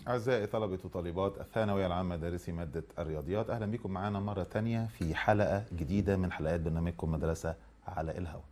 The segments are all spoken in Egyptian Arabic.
أعزائي طلبة وطالبات الثانوية العامة دارسي مادة الرياضيات أهلا بكم معنا مرة تانية في حلقة جديدة من حلقات برنامجكم مدرسة على الهواء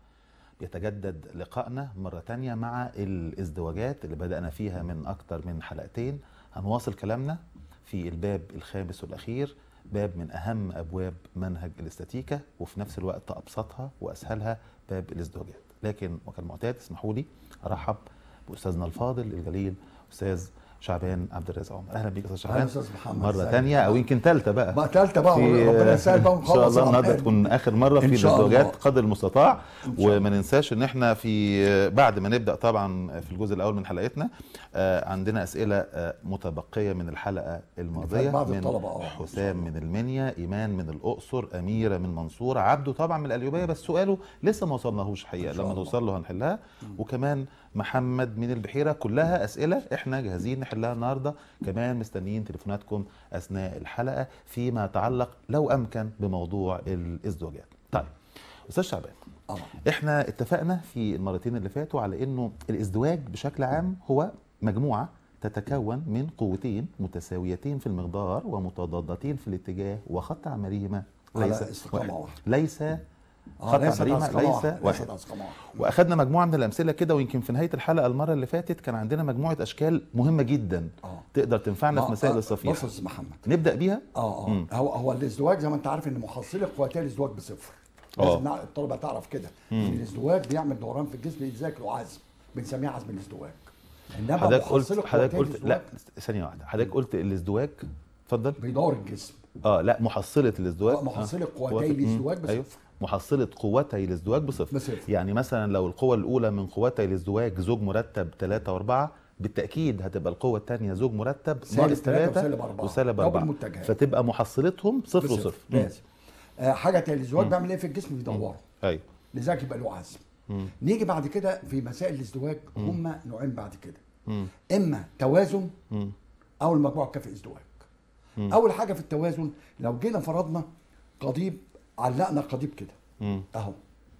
يتجدد لقائنا مرة تانية مع الازدواجات اللي بدأنا فيها من أكتر من حلقتين هنواصل كلامنا في الباب الخامس والأخير باب من أهم أبواب منهج الاستاتيكا وفي نفس الوقت أبسطها وأسهلها باب الازدواجات لكن وكالمعتاد اسمحوا لي أرحب بأستاذنا الفاضل الجليل أستاذ شعبان عبد الرازق عمر اهلا بيك يا استاذ أهلا شعبان أستاذ محمد. مره إزيك؟ تانية او يمكن ثالثه بقى بقى تالتة بقى في ربنا يسهل بقى ان شاء ونخلص الله النهارده الأمتحان. تكون اخر مره في إن شاء الله. الازدواجات قدر المستطاع إن شاء الله. وما ننساش ان احنا في بعد ما نبدا طبعا في الجزء الاول من حلقتنا آه، عندنا اسئله آه، متبقيه من الحلقه الماضيه بعض من الطلبة، آه، إن شاء حسام الله. من المنيا ايمان من الاقصر اميره من منصوره عبده طبعا من القليوبيه بس سؤاله لسه ما وصلناهوش حقيقه إن شاء لما الله. توصل له هنحلها وكمان محمد من البحيره كلها اسئله احنا جاهزين نحلها النهارده كمان مستنيين تليفوناتكم اثناء الحلقه فيما يتعلق لو امكن بموضوع الازدواجات طيب استاذ شعبان اه احنا اتفقنا في المرتين اللي فاتوا على انه الازدواج بشكل عام هو مجموعه تتكون من قوتين متساويتين في المقدار ومتضادتين في الاتجاه وخط عملهما على ليس استقامة واحد. واحدة. ليس آه، خط ليست عملهما أسقمة ليس واحدة، واحد ليست أسقمة واحدة. واخدنا مجموعه من الامثله كده ويمكن في نهايه الحلقه المره اللي فاتت كان عندنا مجموعه اشكال مهمه جدا آه. تقدر تنفعنا آه، في مسائل آه، الصفيحه بص يا أستاذ محمد نبدا بيها اه مم. اه هو هو الازدواج زي ما انت عارف ان محصله قوتي الازدواج بصفر آه. لازم نع- الطلبه تعرف كده ان الازدواج بيعمل دوران في الجسم يتذاك له عزم بنسميه عزم الازدواج انما حضرتك محصله قلت حضرتك قوتي قلت لا الازدواج ثانيه واحده حضرتك قلت الازدواج اتفضل بيدور الجسم اه لا محصله الازدواج آه، محصلة آه. قوتي قوة- الازدواج مم. بصفر. ايوه محصله قوتي الازدواج بصفر بصفر. يعني مثلا لو القوه الاولى من قوتي الازدواج زوج مرتب 3 و4 بالتاكيد هتبقى القوه الثانيه زوج مرتب سالب ناقص تلاتة 3 وسالب أربعة. وسالب ده 4 بالمتجهات. فتبقى محصلتهم صفر بصفر. وصفر مم. لازم آه حاجه تاني الازدواج بيعمل ايه في الجسم بيدوره ايوه لذلك يبقى له عزم مم. نيجي بعد كده في مسائل الازدواج هم نوعين بعد كده مم. اما توازن مم. او المجموع الكافي ازدواج مم. اول حاجه في التوازن لو جينا فرضنا قضيب علقنا قضيب كده مم. اهو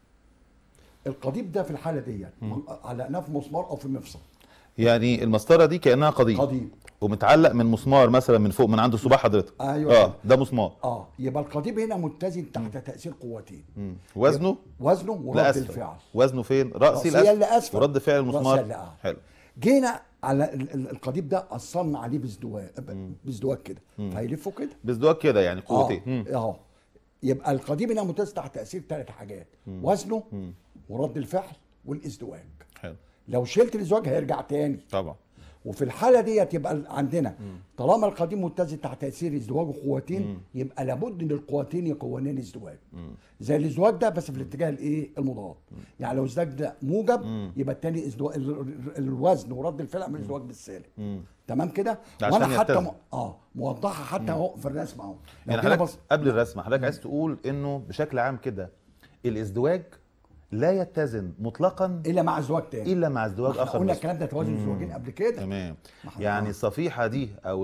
القضيب ده في الحاله ديت علقناه في مسمار او في مفصل يعني المسطره دي كانها قضيب قضيب ومتعلق من مسمار مثلا من فوق من عند صباع حضرتك أيوة. اه ده مسمار اه يبقى القضيب هنا متزن تحت تاثير قوتين مم. وزنه وزنه ورد لاسفل الفعل وزنه فين راسي رأسيا لاسفل لأسفل. ورد فعل رأسيا المسمار لأعلى. حلو جينا على ال- ال- القضيب ده اثرنا عليه بازدواج بازدواج كده فهيلفه كده بازدواج كده يعني قوتين مم. اه اهو يبقى القضيب هنا متزن تحت تاثير ثلاث حاجات وزنه ورد الفعل والازدواج حلو لو شلت الازدواج هيرجع تاني طبعا وفي الحاله ديت يبقى عندنا طالما القديم متزن تحت تاثير ازدواج وقوتين يبقى لابد ان القوتين يكونان ازدواج زي الازدواج ده بس في الاتجاه الايه المضاد يعني لو الازدواج ده موجب يبقى الثاني ازدواج ال- ال- الوزن ورد الفعل من الازدواج بالسالب تمام كده ده عشان وانا حتى يتزن. م... اه موضحها حتى اهو في الرسم اهو لو يعني كده حضرتك بص قبل الرسم حضرتك عايز تقول انه بشكل عام كده الازدواج لا يتزن مطلقا الا مع ازدواج تاني الا مع ازدواج احنا اخر قلنا نصف. الكلام ده توازن الزواجين قبل كده تمام ما احنا- يعني آه. الصفيحه دي او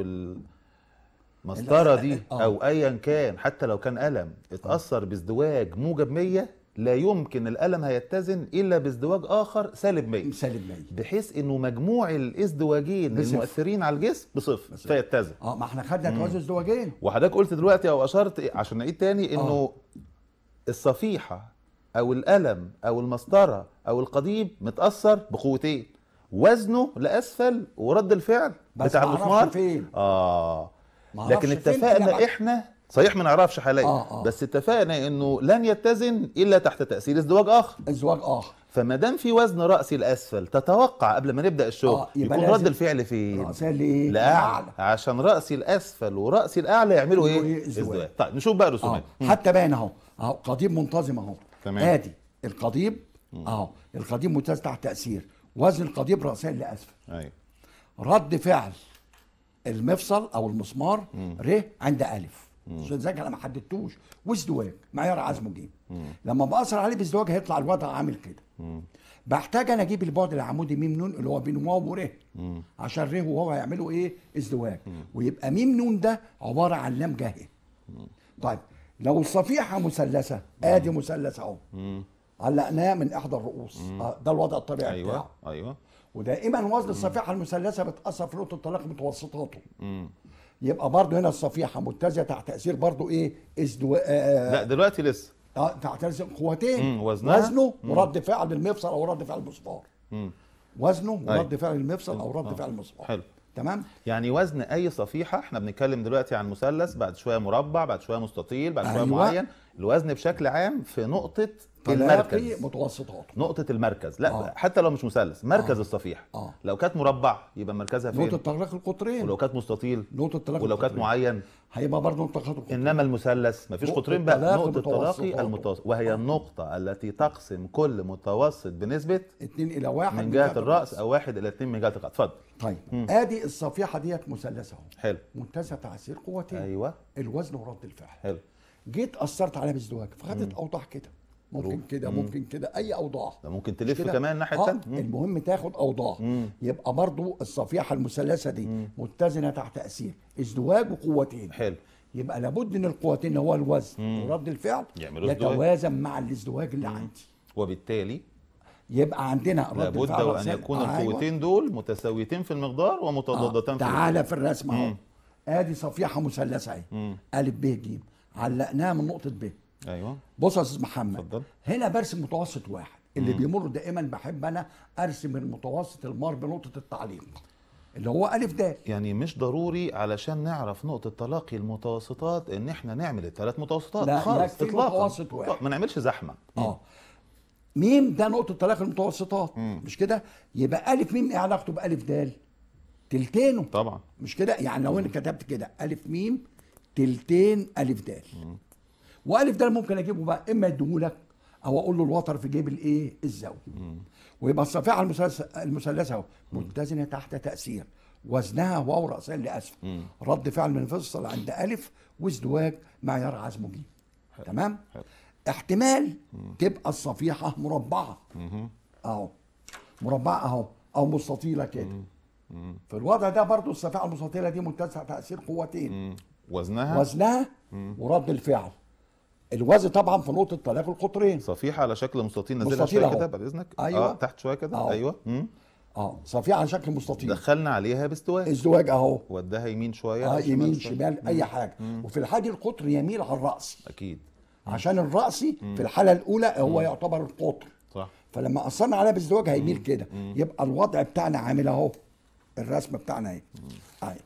المسطره دي آه. او ايا كان حتى لو كان قلم اتاثر بازدواج موجب 100 لا يمكن القلم هيتزن الا بازدواج اخر سالب 100 سالب 100 بحيث انه مجموع الازدواجين بصفر. المؤثرين على الجسم بصفر فيتزن اه ما احنا خدنا توازن ازدواجين وحضرتك قلت دلوقتي او اشرت عشان نعيد تاني انه آه. الصفيحه او القلم او المسطره او القضيب متاثر بقوتين وزنه لاسفل ورد الفعل بس بتاع ما أعرفش المسمار فين. اه ما أعرفش لكن فين إلا اتفقنا بعد- احنا صحيح ما نعرفش حاليا آه، آه. بس اتفقنا انه لن يتزن الا تحت تاثير ازدواج اخر ازدواج اخر فما دام في وزن راسي الاسفل تتوقع قبل ما نبدا الشغل آه، يبقى يكون لازم- رد الفعل فين رأسيا لإيه؟ لاعلى لأعلى. عشان راسي الاسفل وراسي الاعلى يعملوا يعملوا ايه إيه؟ ازدواج. ازدواج طيب نشوف بقى اه الرسومات حتى باين اهو اهو قضيب منتظم اهو تمام. ادي القضيب اهو القضيب متزن تحت تاثير وزن القضيب راسيا لاسفل ايوه رد فعل المفصل او المسمار ر عند الف عشان ذلك انا ما حددتوش وازدواج معيار عزمه جيم لما باثر عليه بازدواج هيطلع الوضع عامل كده بحتاج انا اجيب البعد العمودي ميم نون اللي هو بين واو ور عشان ر وهو هيعملوا ايه ازدواج ويبقى ميم نون ده عباره عن لام جاهي طيب لو الصفيحه مثلثه ادي مثلث اهو علقناه من احدى الرؤوس آه، ده الوضع الطبيعي ايوه بتاعه ايوه ودائما وزن الصفيحه المثلثه بتاثر في نقطه الطلاق متوسطاته مم. يبقى برضه هنا الصفيحه متزنه تحت تاثير برضه ايه ازدواء آه لا دلوقتي لسه آه، تحت تاثير قوتين مم، وزنها؟ وزنه ورد فعل المفصل او رد فعل المسمار مم. وزنه أيوة. ورد فعل المفصل او رد فعل المسمار حلو تمام يعني وزن اي صفيحه احنا بنتكلم دلوقتي عن مثلث بعد شويه مربع بعد شويه مستطيل بعد شويه أيوة. معين الوزن بشكل عام في نقطه تلاقي المركز متوسطاته نقطة المركز لا آه. حتى لو مش مثلث مركز آه. الصفيحة آه. لو كانت مربع يبقى مركزها فين نقطه تغلق القطرين ولو كانت مستطيل نقطه تلاقي ولو كانت معين هيبقى برضه نقطه تلاقي القطرين انما المثلث مفيش نقطة قطرين بقى تلاقي نقطة تلاقي متوسطاته. المتوسط وهي النقطة التي تقسم كل متوسط بنسبة 2 الى 1 من جهة الرأس او واحد الى اتنين من جهة القاع اتفضل طيب ادي الصفيحه ديت مثلثه اهو حلو منتزه تاثير قوتين ايوه الوزن ورد الفعل حلو جيت اثرت عليها بازدواج فخدت اوضاع كده ممكن روح. كده ممكن كده اي اوضاع ده ممكن تلف كده؟ كمان الناحية آه التانية مم. المهم تاخد اوضاع مم. يبقى برضو الصفيحه المثلثه دي متزنه تحت تاثير ازدواج وقوتين حلو يبقى لابد ان القوتين اللي هو الوزن ورد الفعل يعملوا ازدواج. يتوازن مع الازدواج اللي عندي وبالتالي يبقى عندنا رد لابد الفعل وان رأسية. يكون أيوة. القوتين دول متساويتين في المقدار آه. ومتضادتان في تعالى في الرسم اهو مم. ادي صفيحه مثلثه اهي مم. الف ب ج علقناها من نقطه ب ايوه بص يا استاذ محمد اتفضل. هنا برسم متوسط واحد اللي بيمر دائما بحب انا ارسم المتوسط المار بنقطه التعليق اللي هو الف د يعني مش ضروري علشان نعرف نقطة تلاقي المتوسطات ان احنا نعمل الثلاث متوسطات لا، خالص يكفي اطلاقا متوسط واحد. ما نعملش زحمة اه ميم ده نقطه تلاقي المتوسطات مش كده يبقى الف ميم ايه علاقته بالف د تلتينه طبعا مش كده يعني لو انا كتبت كده الف ميم تلتين الف د والف د ممكن اجيبه بقى اما اديهولك او اقول له الوتر في جيب الايه الزاويه ويبقى الصفيحه المثلثه المثلثه اهو متزنه تحت تاثير وزنها واو راسها لاسفل رد فعل منفصل عند الف وازدواج معيار عزمه ج تمام حلو. احتمال تبقى الصفيحه مربعه اهو مربعه اهو او مستطيله كده في الوضع ده برضو الصفيحه المستطيله دي متسعه تاثير قوتين مم. وزنها وزنها ورد الفعل الوزن طبعا في نقطه تلاقي القطرين صفيحة على شكل مستطيل نزلها مستطيل شوية أهو. كده بعد اذنك أيوة. اه تحت شوية كده أهو. ايوه مم. اه صفيحه على شكل مستطيل دخلنا عليها باستواء ازدواج اهو وداها يمين شوية اه أو يمين شوية. شمال اي حاجه وفي الحاله دي القطر يميل على الراس اكيد عشان الراسي في الحاله الاولى هو يعتبر القطر صح فلما اثرنا عليها بازدواج هيميل كده يبقى الوضع بتاعنا عامل اهو الرسم بتاعنا اهي اهي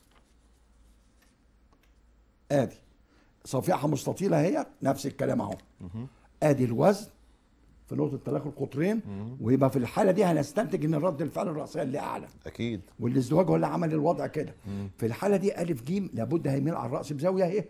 ادي صفيحه مستطيله اهي نفس الكلام اهو ادي الوزن في نقطه تلاقي القطرين ويبقى في الحاله دي هنستنتج ان رد الفعل الراسيه اللي اعلى اكيد والازدواج هو اللي عمل الوضع كده في الحاله دي الف ج لابد هيميل على الراس بزاويه اهي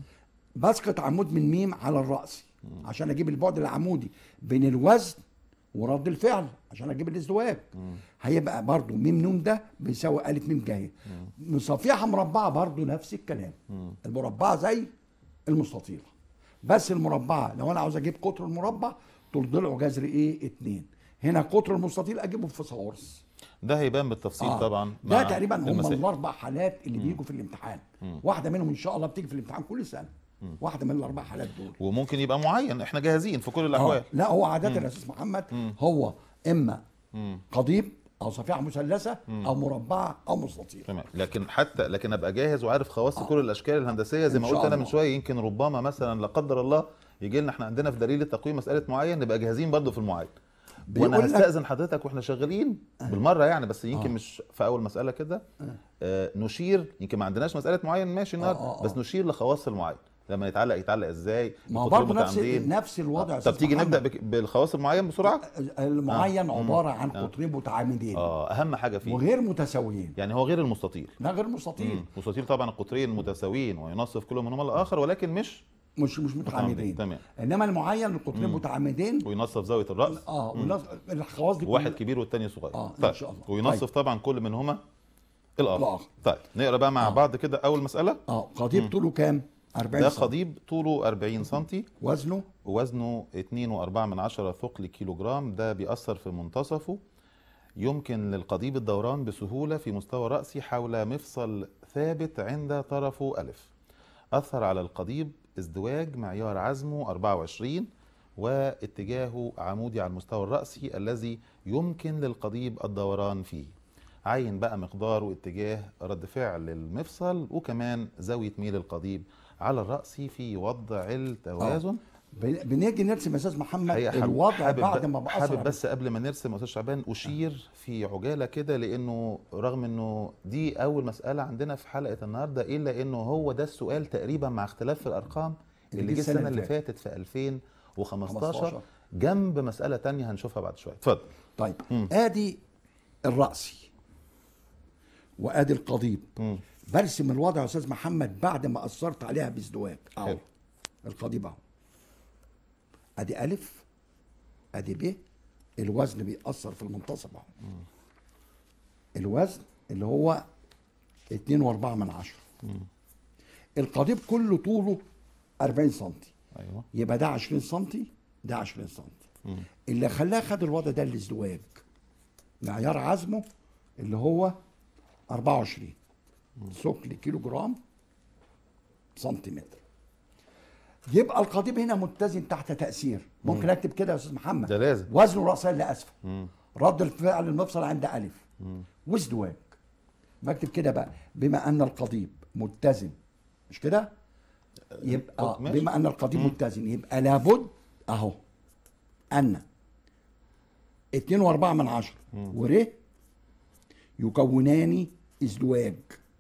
بسقط عمود من ميم على الراس عشان اجيب البعد العمودي بين الوزن ورد الفعل عشان اجيب الازدواج هيبقى برضو ميم نون ده بيساوي الف ميم جايه صفيحه مربعه برضو نفس الكلام المربعه زي المستطيله بس المربعه لو انا عاوز اجيب قطر المربع طول ضلعه جذر ايه اتنين هنا قطر المستطيل اجيبه في فيثاغورس ده هيبان بالتفصيل آه. طبعا ده مع تقريبا هم المسائل. الاربع حالات اللي بيجوا في الامتحان واحده منهم ان شاء الله بتيجي في الامتحان كل سنه واحده من الاربع حالات دول وممكن يبقى معين احنا جاهزين في كل الاحوال آه. لا هو عاده يا استاذ محمد هو اما قضيب او صفيحه مثلثه او مربعه او مستطيل تمام لكن حتى لكن ابقى جاهز وعارف خواص كل الاشكال الهندسيه زي إن ما شاء قلت انا من الله. شويه يمكن ربما مثلا لا قدر الله يجي لنا احنا عندنا في دليل التقويم مساله معين نبقى جاهزين برضه في المعين وانا بيقول لك- هستاذن حضرتك واحنا شغالين بالمره يعني بس يمكن مش في اول مساله كده آه نشير يمكن ما عندناش مساله معين ماشي النهارده آه، آه. بس نشير لخواص المعين لما يتعلق يتعلق ازاي ما هو القطرين برضه نفس متعامدين. نفس الوضع يا طب أستاذ تيجي محمد. نبدا بك- بالخواص المعين بسرعه المعين عباره عن قطرين متعامدين اه اهم حاجه فيه وغير متساويين يعني هو غير المستطيل ده غير مستطيل مم. مستطيل طبعا القطرين متساويين وينصف كل منهما الاخر ولكن مش مش مش متعامدين تمام. انما المعين القطرين متعامدين وينصف زاويه الراس اه والنص- الخواص دي واحد كلها- كبير والتاني صغير آه، إن طيب. شاء الله. وينصف طيب. طبعا كل منهما الاخر الآخر. طيب نقرا بقى مع بعض كده اول مساله اه قضيب طوله كام 40 ده سم. قضيب طوله 40 سم وزنه ووزنه 2.4 من عشرة ثقل كيلو جرام ده بيأثر في منتصفه يمكن للقضيب الدوران بسهولة في مستوى رأسي حول مفصل ثابت عند طرفه ألف أثر على القضيب ازدواج معيار عزمه 24 واتجاهه عمودي على المستوى الرأسي الذي يمكن للقضيب الدوران فيه عين بقى مقدار واتجاه رد فعل المفصل وكمان زاوية ميل القضيب على الرأسي في وضع التوازن بن- بنيجي نرسم يا استاذ محمد حقيقة حابب- الوضع حابب بعد ب- ما بأثر حابب على- بس قبل ما نرسم يا استاذ شعبان اشير في عجاله كده لانه رغم انه دي اول مساله عندنا في حلقه النهارده الا انه هو ده السؤال تقريبا مع اختلاف في الارقام اللي جه السنه اللي فاتت في 2015 15. جنب مساله تانية هنشوفها بعد شويه اتفضل طيب مم. ادي الرأسي وادي القضيب مم. برسم الوضع يا استاذ محمد بعد ما اثرت عليها بازدواج اهو حلو. القضيب اهو ادي الف ادي ب الوزن بيأثر في المنتصف اهو الوزن اللي هو اتنين واربعة من عشرة القضيب كله طوله 40 سنتي ايوه يبقى ده 20 سنتي ده 20 سنتي اللي خلاه خد الوضع ده الازدواج معيار عزمه اللي هو 24 ثقل كيلو جرام سنتيمتر يبقى القضيب هنا متزن تحت تأثير ممكن اكتب كده يا استاذ محمد ده لازم. وزنه رأسيا لأسفل مم. رد الفعل المفصل عند ألف وازدواج بكتب كده بقى بما أن القضيب متزن مش كده يبقى ماشي. بما أن القضيب متزن يبقى لابد أهو أن اتنين واربعة من عشرة ور يكونان ازدواج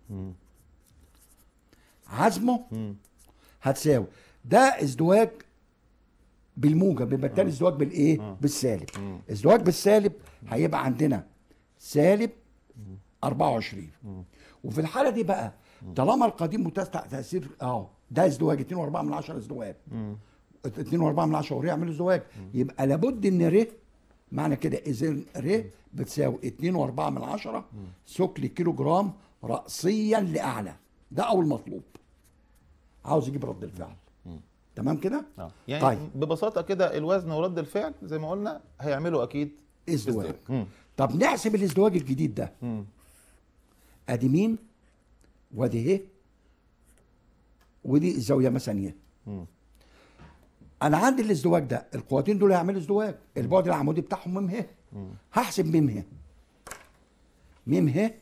عزمه هتساوي ده ازدواج بالموجب يبقى التاني ازدواج بالايه؟ بالسالب ازدواج بالسالب هيبقى عندنا سالب 24 وفي الحاله دي بقى طالما القديم متسع تاثير اهو ده ازدواج 2 و4 من 10 ازدواج 2 و4 من 10 ور يعمل ازدواج يبقى لابد ان ر معنى كده اذا ر بتساوي 2 و4 من 10 ثقل كيلو جرام راسيا لاعلى ده اول مطلوب عاوز يجيب رد الفعل تمام كده آه. يعني طيب. ببساطه كده الوزن ورد الفعل زي ما قلنا هيعملوا اكيد ازدواج مم. طب نحسب الازدواج الجديد ده مم. ادي مين وادي ه ودي الزاويه مثلا ي مم. انا عندي الازدواج ده القوتين دول هيعملوا ازدواج البعد العمودي بتاعهم ميم ه هحسب ميم ه ميم ه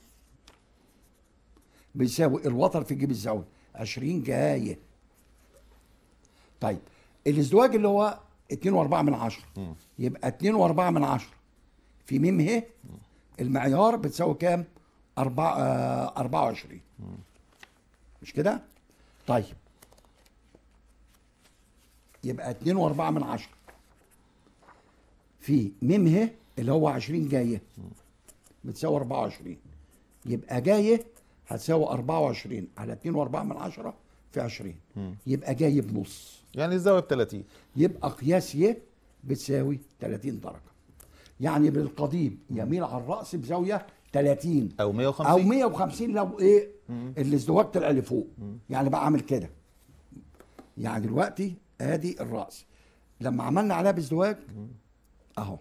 بيساوي الوتر في جيب الزاويه 20 جايه طيب الازدواج اللي هو 2 و4 من 10 يبقى 2 و4 من 10 في ميم ه المعيار بتساوي كام؟ 4 آه 24 مش كده؟ طيب يبقى 2 و4 من 10 في ميم ه اللي هو 20 جايه بتساوي 24 يبقى جايه هتساوي 24 على 2 و4 من 10 في 20 يبقى جاي بنص يعني الزاويه ب 30 يبقى قياس ي بتساوي 30 درجه يعني بالقضيب يميل على الراس بزاويه 30 او 150 او 150 لو ايه الازدواج طلع لفوق يعني بقى عامل كده يعني دلوقتي ادي الراس لما عملنا عليها بازدواج اهو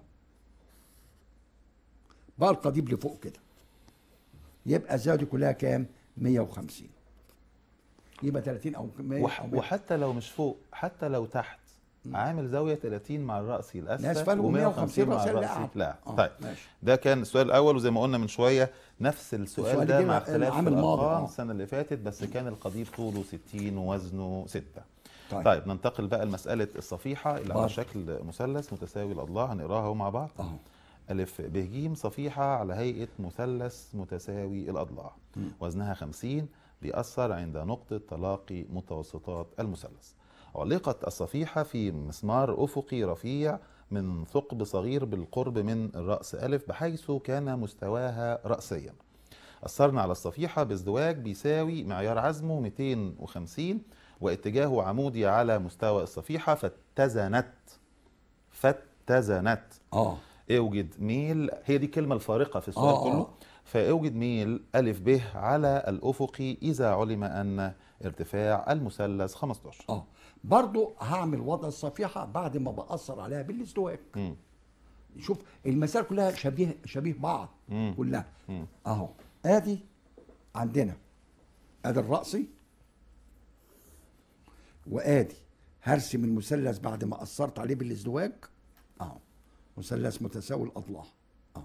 بقى القضيب لفوق كده يبقى الزاويه دي كلها كام 150 يبقى 30 او 100 وح... أو 100. وحتى لو مش فوق حتى لو تحت عامل زاويه 30 مع الرأسي الاسفل الأسفل و150 و150 مع رأسي الرأسي الأعلى. لا آه، طيب ماشي. ده كان السؤال الاول وزي ما قلنا من شويه نفس السؤال السؤال ده جه مع اختلاف العام في الماضي، الارقام آه. السنه اللي فاتت بس كان القضيب طوله 60 ووزنه 6 طيب. طيب, طيب ننتقل بقى لمساله الصفيحه اللي على برضه. شكل مثلث متساوي الاضلاع هنقراها اهو مع بعض اهو ألف ب ج صفيحة على هيئة مثلث متساوي الأضلاع وزنها 50 بيأثر عند نقطة تلاقي متوسطات المثلث علقت الصفيحة في مسمار أفقي رفيع من ثقب صغير بالقرب من الرأس ألف بحيث كان مستواها رأسيا أثرنا على الصفيحة بازدواج بيساوي معيار عزمه 250 واتجاهه عمودي على مستوى الصفيحة فاتزنت فاتزنت اه اوجد ميل هي دي الكلمة الفارقة في السؤال آه، كله آه. فاوجد ميل ألف ب على الأفقي إذا علم أن ارتفاع المثلث 15 اه برضو هعمل وضع الصفيحه بعد ما باثر عليها بالازدواج مم. شوف المسائل كلها شبيه شبيه بعض مم. كلها مم. اهو ادي عندنا ادي الرأسي وادي هرسم المثلث بعد ما اثرت عليه بالازدواج اه مثلث متساوي الاضلاع اه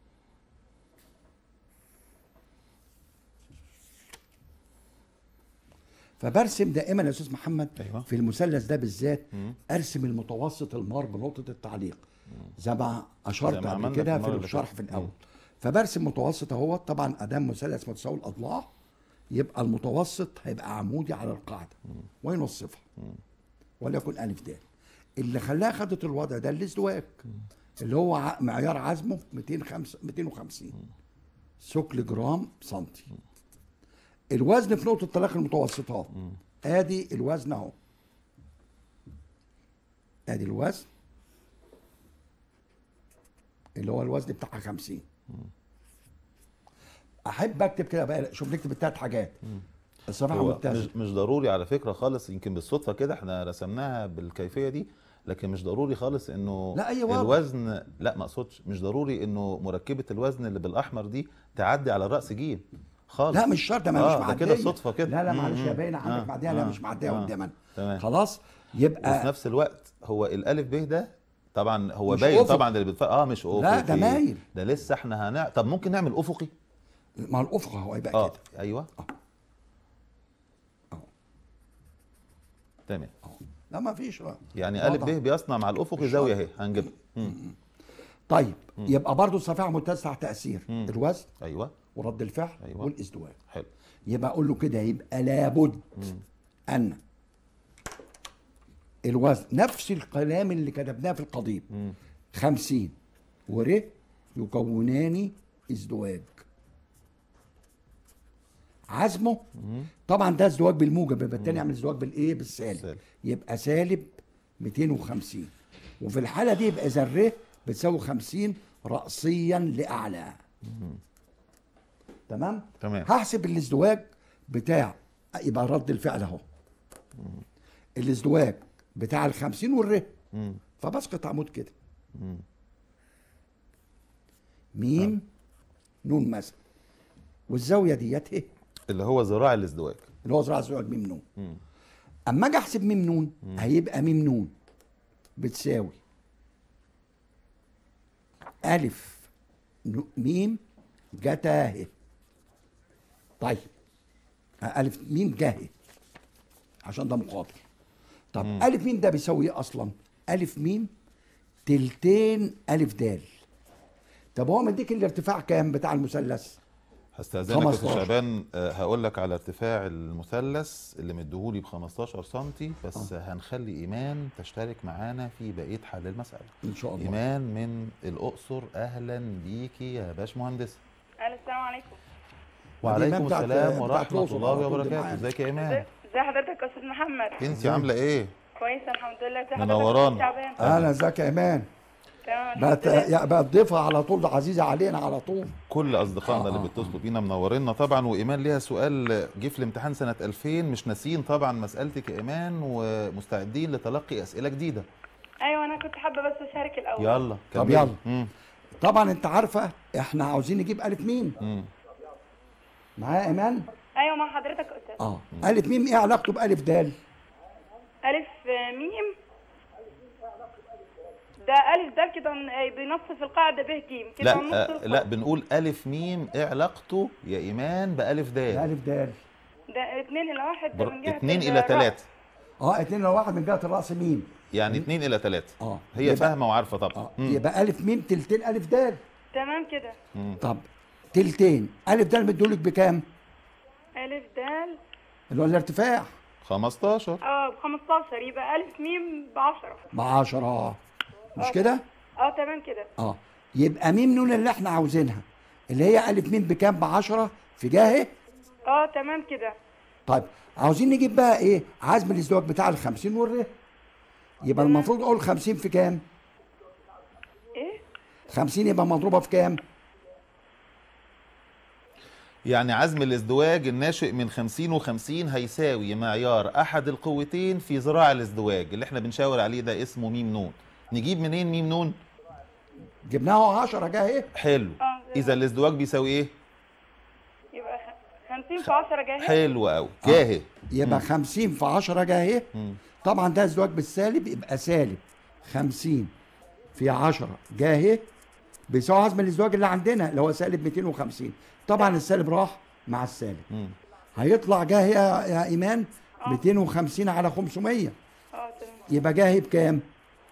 فبرسم دائما يا استاذ محمد أيوة. في المثلث ده بالذات ارسم المتوسط المار بنقطه التعليق زي ما اشرت زي ما قبل عملنا كده في في المرة اللي الشرح فاتت. في الاول فبرسم متوسط اهو طبعا ادام مثلث متساوي الاضلاع يبقى المتوسط هيبقى عمودي على القاعده وين الصفه وليكن الف د اللي خلاها خدت الوضع ده الازدواج اللي هو ع- معيار عزمه 205 250 ثقل جرام سنتي الوزن في نقطه تلاقي المتوسطات ادي الوزن اهو ادي الوزن اللي هو الوزن بتاعها 50 احب اكتب كده بقى شوف نكتب الثلاث حاجات الصفحه هو متسعه مش, مش ضروري على فكره خالص يمكن بالصدفه كده احنا رسمناها بالكيفيه دي لكن مش ضروري خالص انه لا، أي وضع. الوزن لا ما اقصدش مش ضروري انه مركبه الوزن اللي بالاحمر دي تعدي على الراس جيم خالص لا مش شرط ما آه، مش ده معديه كده صدفه كده لا لا معلش مم، يا مم. باينه عندك آه، معديه لا آه، مش معديه آه، قدامنا تمام. خلاص وفي يبقى نفس الوقت هو الالف ب ده طبعا هو مش باين أفق. طبعا اللي بيتفرق اه مش افقي لا، ده مايل. ده لسه احنا هنع طب ممكن نعمل افقي مع الافق هو يبقى اه كده ايوه آه. آه. تمام لا ما فيش يعني الف واضح. ب بيصنع مع الافقي زاويه اهي هنجيبها مم. طيب يبقى برضه الصفيحه متسع تاثير الوزن ايوه ورد الفعل أيوة. والازدواج حلو يبقى اقول له كده يبقى لابد ان الوزن نفس الكلام اللي كتبناه في القضيب خمسين ور يكونان ازدواج عزمه طبعا ده ازدواج بالموجب يبقى التاني يعمل ازدواج بالايه بالسالب سالب. يبقى سالب 250 وفي الحاله دي يبقى اذا ر بتساوي 50 راسيا لاعلى تمام تمام. هحسب الازدواج بتاع يبقى رد الفعل اهو الازدواج بتاع ال 50 والر مم. فبسقط عمود كده ميم نون مثلا والزاويه ديت ايه اللي هو ذراع الازدواج اللي هو زراعه الزواج ميم نون اما اجي احسب ميم نون هيبقى ميم نون بتساوي الف نو- ميم جتا اهي طيب آه، الف ميم جا اهي عشان ده مقابل طب الف ميم ده بيساوي ايه اصلا الف ميم تلتين الف دال طب هو مديك الارتفاع كام بتاع المثلث هستاذنك يا استاذ 15. شعبان آه، هقول لك على ارتفاع المثلث اللي مديهولي ب 15 سم بس هنخلي ايمان تشترك معانا في بقيه حل المساله ان شاء الله ايمان من الاقصر اهلا بيكي يا باشمهندس الو السلام عليكم وعليكم بتاعت- السلام بتاعت ورحمه الأقصر الله على طول وبركاته معانا. ازيك يا ايمان ازي ازي حضرتك يا استاذ محمد انت عامله ايه كويسه الحمد لله ازي حضرتك منورانا. يا شعبان اهلا ازيك يا ايمان تمام بقت الحمد لله. يا- بقت ضيفها على طول عزيزه علينا على طول كل اصدقائنا آه، اللي آه، بيتصلوا بينا منورينا طبعا وايمان ليها سؤال جه في الامتحان سنه 2000 مش ناسيين طبعا مسالتك يا ايمان ومستعدين لتلقي اسئله جديده ايوه انا كنت حابه بس اشارك الاول يلا طب كملي. يلا. مم. طبعا انت عارفه احنا عاوزين نجيب الف ميم مم. معايا ايمان ايوه مع حضرتك يا استاذ اه الف ميم ايه علاقته بالف دال الف آه، ميم ده الف ده كده آه، بنص في القاعده ب ج كده نص لا آه القاعدة. لا بنقول الف ميم ايه علاقته يا ايمان بالف ده دال الف دال ده اتنين الى واحد ده بر... من جهه اتنين الى الرأس. تلاتة اه اتنين لو واحد من جهه الراس ميم يعني اتنين الى تلاتة اه هي يبقى- فاهمه وعارفه طبعا اه مم. يبقى الف ميم تلتين الف دال تمام كده طب تلتين الف دال مديهولك بكام الف دال اللي هو الارتفاع 15 اه ب 15 يبقى الف ميم ب 10 ب 10 مش كده اه تمام كده اه يبقى ميم نون اللي احنا عاوزينها اللي هي الف ميم بكام ب 10 في جاهه اه تمام كده طيب عاوزين نجيب بقى ايه عزم الازدواج بتاع ال 50 والر يبقى المفروض اقول 50 في كام ايه 50 يبقى مضروبه في كام يعني عزم الازدواج الناشئ من 50 و50 هيساوي معيار احد القوتين في ذراع الازدواج اللي احنا بنشاور عليه ده اسمه ميم نون نجيب منين ميم نون جبناها 10 جه ايه حلو اه اذا الازدواج بيساوي ايه يبقى خ- 50 في 10 جاهز حلو قوي جاهز يبقى 50 في 10 جه ايه طبعا ده ازدواج بالسالب يبقى سالب 50 في 10 جاهه بيساوي عزم الازدواج اللي عندنا اللي هو سالب 250 طبعا السالب راح مع السالب مم. هيطلع جاهه يا, يا ايمان 250 على 500 اه تمام يبقى جاهه بكام؟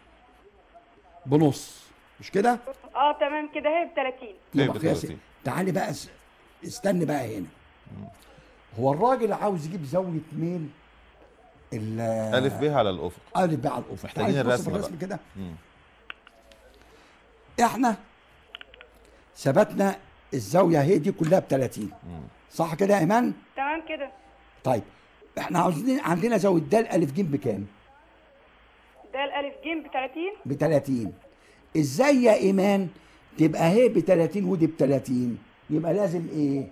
بنص مش كده؟ اه تمام كده هي ب 30 إيه يبقى قياس 30. تعالي بقى اس- استني بقى هنا هو الراجل عاوز يجيب زاويه ميل ال الف ب على الافق الف بقى على الافق محتاجين تعالي نبص الرسم بالرسم بقى. كده مم. احنا ثبتنا الزاويه هي دي كلها ب 30 صح كده يا ايمان؟ تمام كده طيب احنا عاوزين عندنا زاويه د الف ج بكام؟ ده الالف ج ب 30 ب 30 ازاي يا ايمان تبقى هي ب 30 ودي ب 30 يبقى لازم ايه؟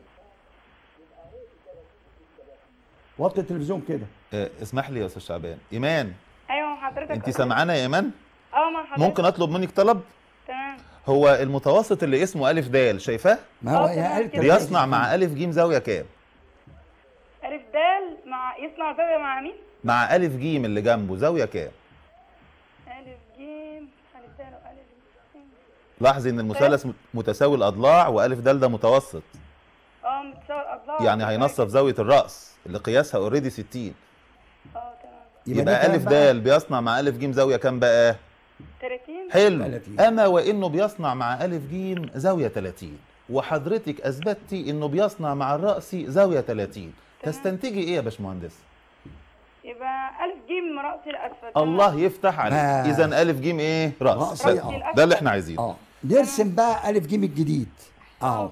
وطي التلفزيون كده آه، اسمح لي يا استاذ شعبان ايمان ايوه حضرتك انت سامعانا يا ايمان اه ما حضرتك ممكن اطلب منك طلب تمام هو المتوسط اللي اسمه الف د شايفاه ما هو آه، يا تمام قالت كده. بيصنع مع الف ج زاويه كام الف د مع يصنع زاويه مع مين؟ مع الف ج اللي جنبه زاويه كام الف ج الف د والف ج لاحظي ان المثلث مت- متساوي الاضلاع والف د ده متوسط اه متساوي الاضلاع يعني هينصف زاويه الراس اللي قياسها اوريدي 60 اه تمام ده يبقى كام الف بقى؟ د بيصنع مع الف ج زاويه كام بقى 30 حلو 30. اما وانه بيصنع مع الف ج زاويه 30 وحضرتك اثبتي انه بيصنع مع الراس زاويه 30 تستنتجي ايه يا باشمهندس يبقى الف ج راسي الاسفل الله يفتح عليك آه. اذا الف ج ايه راس رأسي، ده, آه. ده اللي احنا عايزينه اه نرسم بقى الف ج الجديد اهو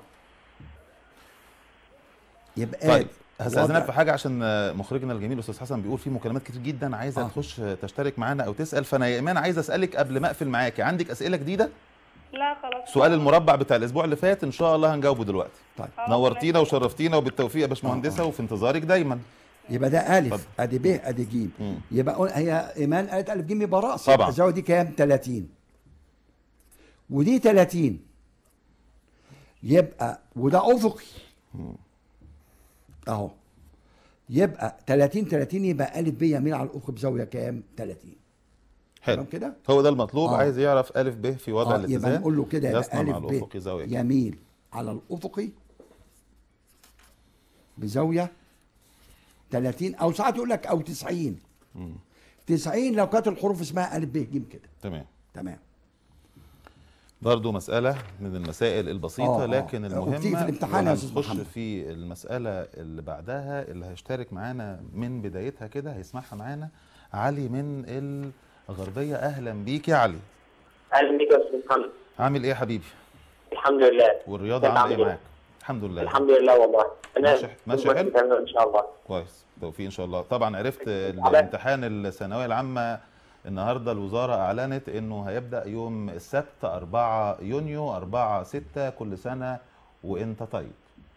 يبقى طيب هستاذنك وضع- في حاجه عشان آه، مخرجنا الجميل استاذ حسن بيقول في مكالمات كتير جدا عايزه آه. تخش آه، تشترك معانا او تسال فانا يا ايمان عايز اسالك قبل ما اقفل معاكي عندك اسئله جديده لا خلاص سؤال المربع بتاع الاسبوع اللي فات ان شاء الله هنجاوبه دلوقتي طيب آه، نورتينا وشرفتينا وبالتوفيق يا باشمهندسه وفي انتظارك دايما يبقى ده الف اتفضل. ادي ب ادي ج مم. يبقى قول- هي ايمان قالت الف ج يبقى راس طبعا. يبقى الزاويه دي كام 30 ودي 30 يبقى وده افقي اهو يبقى 30 30 يبقى الف ب يميل على الافق بزاويه كام 30 حلو تمام كده هو ده المطلوب آه. عايز يعرف الف ب في وضع اه الاتزان يبقى نقول له كده يصنع يبقى مع الف الافق ب زاويه كام. يميل على الافقي بزاويه 30 او ساعات يقول لك او 90 90 لو كانت الحروف اسمها الف ب ج كده تمام تمام برضو مسألة من المسائل البسيطة آه، آه. لكن المهمة وبتيجي في الامتحان يا أستاذ هنخش محمد. في المسألة اللي بعدها اللي هيشترك معانا من بدايتها كده هيسمعها معانا علي من الغربية أهلا بيك يا علي اهلا بك يا استاذ محمد عامل إيه يا حبيبي الحمد لله والرياضة أنت عاملة إيه عامل إيه؟ معاك الحمد لله الحمد لله والله انا ماشي- ماشي حلو؟ تمام ان شاء الله كويس توفيق إن شاء الله طبعا عرفت الامتحان الثانوية العامة النهارده الوزارة أعلنت إنه هيبدأ يوم السبت 4 يونيو 4 6 كل سنة وأنت طيب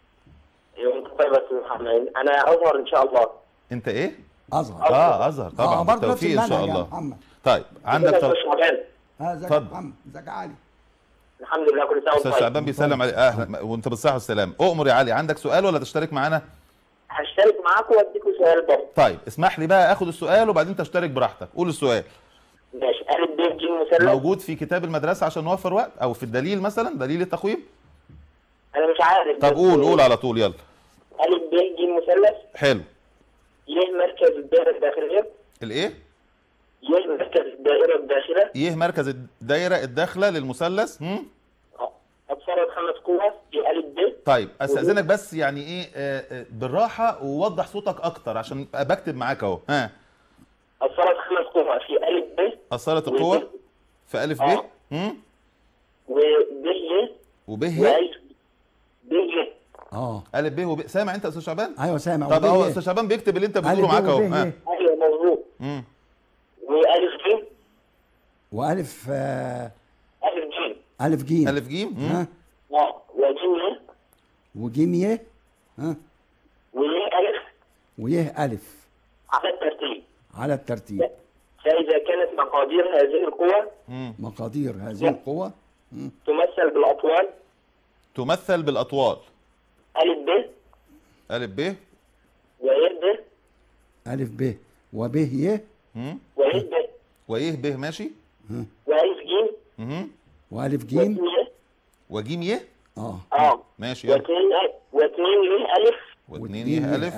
يوم طيب يا استاذ محمد انا اظهر ان شاء الله أنت إيه؟ ازهر اه ازهر طبعا برضه نفس بالتوفيق ان شاء المنهج يا الله محمد طيب عندك يا طب... استاذ شعبان ها ازيك يا اتفضل. محمد ازيك يا علي الحمد لله كل سنه وانت استاذ طيب شعبان بيسلم عليك اهلا وانت بالصحه والسلام اؤمر يا علي عندك سؤال ولا تشترك معانا هشترك معاكم واديكم سؤال برضه طيب اسمح لي بقى اخد السؤال وبعدين تشترك براحتك قول السؤال ماشي الف ب ج مثلث موجود في كتاب المدرسه عشان نوفر وقت او في الدليل مثلا دليل التقويم انا مش عارف طب بس قول قول على طول يلا الف ب ج مثلث حلو يه مركز الدائره الداخليه الايه يه مركز الدائره الداخله ايه مركز الدايره الداخله للمثلث هم؟ اتصرف خمس قوى في الف ب طيب استاذنك بس يعني ايه آه، آه، بالراحه ووضح صوتك اكتر عشان أبقى بكتب معاك اهو ها اتصرف خمس قوى في الف ب اثرت القوه في الف ب آه. هم؟ وب ي وب ه والف ب ي اه الف ب وب سامع انت يا استاذ شعبان ايوه سامع طب وب هو ي. استاذ شعبان بيكتب اللي انت ألف بتقوله ب معاك اهو وب ها ي. ايوه مظبوط مم. والف ج والف آه الف ج الف ج الف جيم مم. ها اه وجيم ي وجيم ي ها ويه الف ويه الف على الترتيب على الترتيب فاذا كانت مقادير هذه القوى مم. مقادير هذه القوة مم. تمثل بالاطوال تمثل بالاطوال الف ب الف ب ويه ب ألف ب وب ي مم. وألف ب وايه ب ماشي وألف ج مهم. والف جيم واثنين ي وجيم يه اه اه ماشي يلا واثنين أ- واثنين ي ألف واثنين يه الف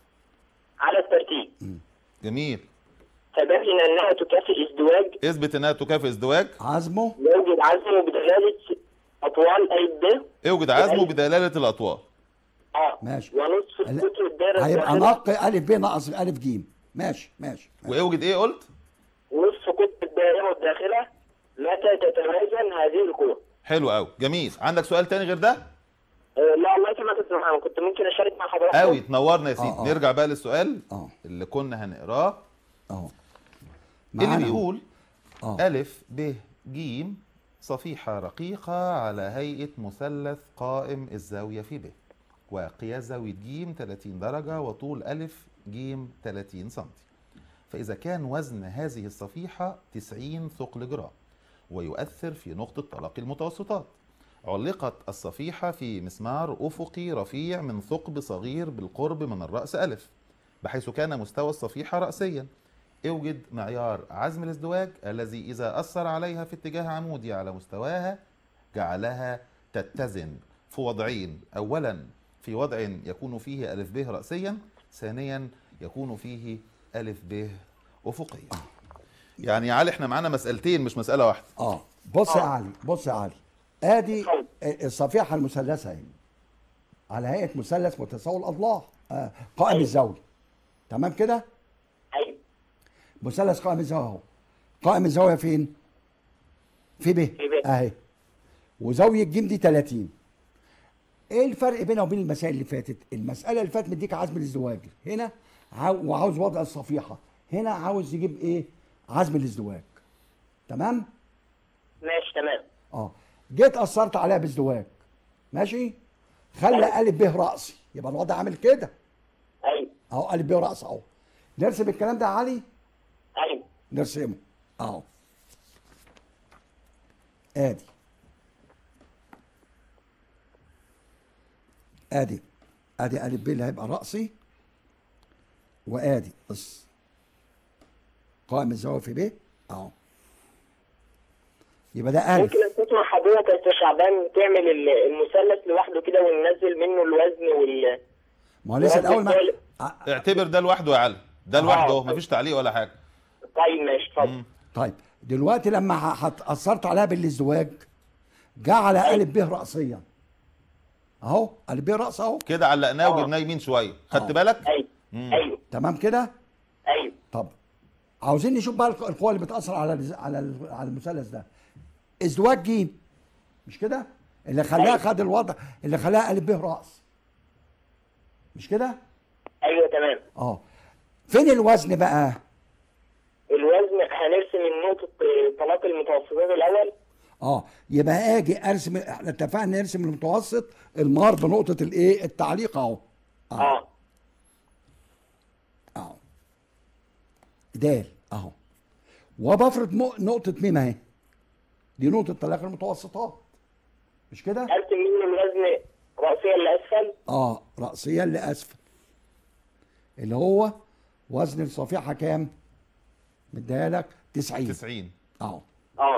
على الترتيب جميل فبين أنها تكافئ ازدواج اثبت انها تكافئ ازدواج عزمه يوجد عزم بدلالة أطوال ألف ب اوجد عزمه بدلاله الاطوال اه ماشي. ونصف لا. قطر الدائرة هيبقى الداخلة نق الف ب ناقص الف جيم ماشي ماشي واوجد ايه قلت نصف قطر الدائرة الداخلة متى تتوازن هذه القوى حلو قوي جميل عندك سؤال تاني غير ده آه، لا والله ما كنت معاهم كنت ممكن اشارك مع حضرتك قوي تنورنا يا سيدي آه، آه. نرجع بقى للسؤال اه اللي كنا هنقراه اه اللي معانا. بيقول اه ألف ب ج صفيحة رقيقة على هيئة مثلث قائم الزاوية في ب وقياس زاوية ج 30 درجة وطول ألف ج 30 سم فإذا كان وزن هذه الصفيحة 90 ثقل جرام ويؤثر في نقطة تلاقي المتوسطات علقت الصفيحة في مسمار أفقي رفيع من ثقب صغير بالقرب من الرأس ألف بحيث كان مستوى الصفيحة رأسيا اوجد معيار عزم الازدواج الذي إذا أثر عليها في اتجاه عمودي على مستواها جعلها تتزن في وضعين أولا في وضع يكون فيه ألف ب رأسيا ثانيا يكون فيه ألف ب أفقيا يعني يا علي احنا معانا مسألتين مش مسألة واحدة اه بص يا علي بص يا علي ادي الصفيحه المثلثه اهي على هيئه مثلث متساوي الاضلاع آه قائم الزاويه تمام كده ايوه مثلث قائم الزاويه اهو قائم الزاويه فين في ب في ب. اهي وزاويه ج دي 30 ايه الفرق بينها وبين المسائل اللي فاتت المساله اللي فاتت مديك عزم الازدواج هنا عاو- وعاوز وضع الصفيحه هنا عاوز يجيب ايه عزم الازدواج تمام ماشي تمام اه جيت اثرت عليها بازدواج ماشي خلى الف ب راسي يبقى الوضع عامل كده ايوه اهو الف ب راس اهو نرسم الكلام ده يا علي ايوه نرسمه اهو ادي ادي ادي الف ب اللي هيبقى راسي وادي بص قائم الزاويه في ب اهو يبقى ده الف ممكن استسمع حضرتك يا استاذ شعبان تعمل ال- المثلث لوحده كده وننزل منه الوزن وال ما هو لسه الوزن الاول ما الثالث. ع- اعتبر ده لوحده يا علي ده لوحده اهو آه. مفيش تعليق ولا حاجة طيب ماشي اتفضل طيب دلوقتي لما ح- حط- اثرت عليها بالازدواج جعل الف ب راسيا اهو الف ب راس اهو كده علقناه آه. وجبناه يمين شوية خدت آه. بالك ايوه مم. ايوه تمام كده ايوه طب عاوزين نشوف بقى الق- القوى اللي بتاثر على الز- على ال- على المثلث ده ازدواج ج مش كده اللي خلاها أيوة. خد الوضع اللي خلاها الف ب راس مش كده ايوه تمام اه فين الوزن بقى الوزن هنرسم النقطة تلاقي المتوسطات الاول اه يبقى اجي ارسم احنا اتفقنا نرسم المتوسط المار بنقطه الايه التعليق اهو اه اهو دال اهو وبفرض مو- نقطه ميم اهي دي نقطه تلاقي المتوسطات مش كده ارسم منه الوزن راسيا لاسفل اه راسيا لاسفل اللي هو وزن الصفيحه كام مديها لك 90 90 اهو اه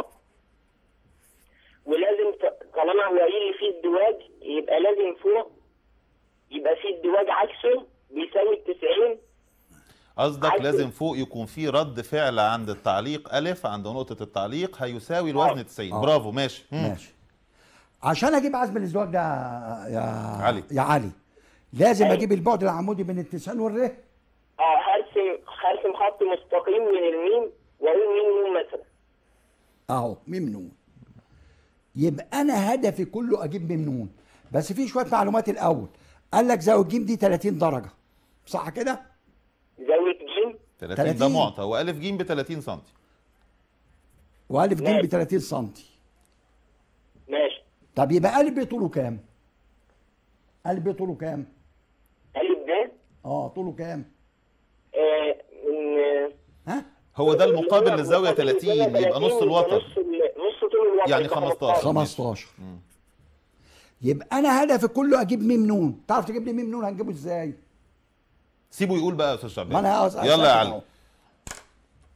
ولازم ت- طالما هو اللي فيه ازدواج يبقى لازم فوق يبقى فيه ازدواج عكسه بيساوي التسعين قصدك عايز- لازم فوق يكون في رد فعل عند التعليق ألف عند نقطة التعليق هيساوي الوزن آه. 90 آه. برافو ماشي مم. ماشي عشان اجيب عزم الازدواج ده يا علي. يا علي لازم أيوة. اجيب البعد العمودي بين التسعين والر اه هرسم هرسم خط مستقيم من الميم واقول ميم نون مثلا اهو ميم نون يبقى انا هدفي كله اجيب ميم نون بس في شويه معلومات الاول قال لك زاويه ج دي 30 درجه صح كده زاوية ج 30 ده 30. معطى وألف ج ب 30 سم والف ج ب ماشي. 30 سم ماشي طب يبقى الف ب طوله كام الف ب طوله كام ألف ب اه طوله كام آه من ها هو ده المقابل هو للزاوية مقابل 30 للزاوية يبقى نص 30 الوتر نص ال- نص طول الوتر يعني يبقى 15. 15 يبقى انا هدفي كله اجيب ميم نون تعرف تجيب لي ميم نون هنجيبه ازاي سيبه يقول بقى يا استاذ شعبان ما انا عاوز يلا يا علي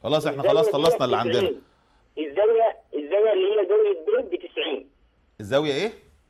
خلاص احنا الزاوية خلاص دي خلصنا اللي 90. عندنا الزاويه الزاويه اللي هي زاويه ب ب 90 الزاويه ايه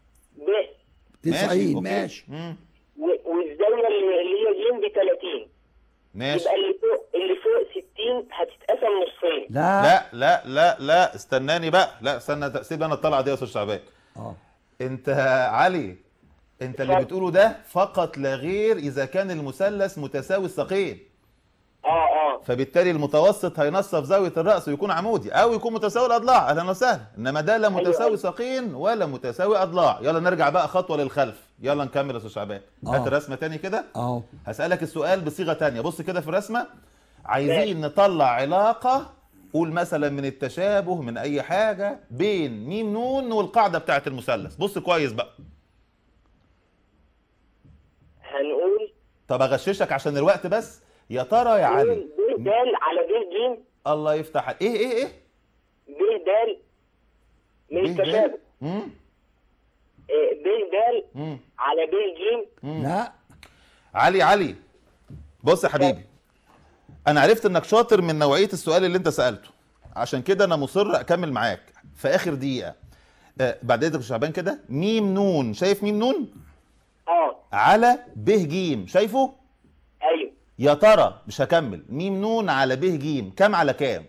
90 أوكي. ماشي مم. و- والزاويه اللي اللي هي ج ب 30 ماشي يبقى اللي فوق اللي فوق 60 هتتقسم نصين لا لا لا لا لا استناني بقى لا استنى سيب انا الطلعه دي يا استاذ شعبان اه انت علي انت اللي اتفضل. بتقوله ده فقط لا غير اذا كان المثلث متساوي الساقين اه اه فبالتالي المتوسط هينصف زاويه الراس ويكون عمودي او يكون متساوي الاضلاع اهلا وسهلا انما ده لا متساوي أيوة. ساقين ولا متساوي اضلاع يلا نرجع بقى خطوه للخلف يلا نكمل يا استاذ شعبان هات آه. الرسمه تاني كده اهو هسالك السؤال بصيغه تانية بص كده في الرسمه عايزين نطلع علاقه قول مثلا من التشابه من اي حاجه بين ميم نون والقاعده بتاعه المثلث بص كويس بقى هنقول طب اغششك عشان الوقت بس يا ترى يا علي ب د على ب ج الله يفتح عليك. ايه ايه ايه ب د من التشابه امم آه، ب د امم على ب ج لا علي علي بص يا حبيبي انا عرفت انك شاطر من نوعيه السؤال اللي انت سالته عشان كده انا مصر اكمل معاك في اخر دقيقه آه بعد اذنك يا شعبان كده ميم نون شايف ميم نون اه على ب ج شايفه ايوه يا ترى مش هكمل ميم نون على ب ج كام على كام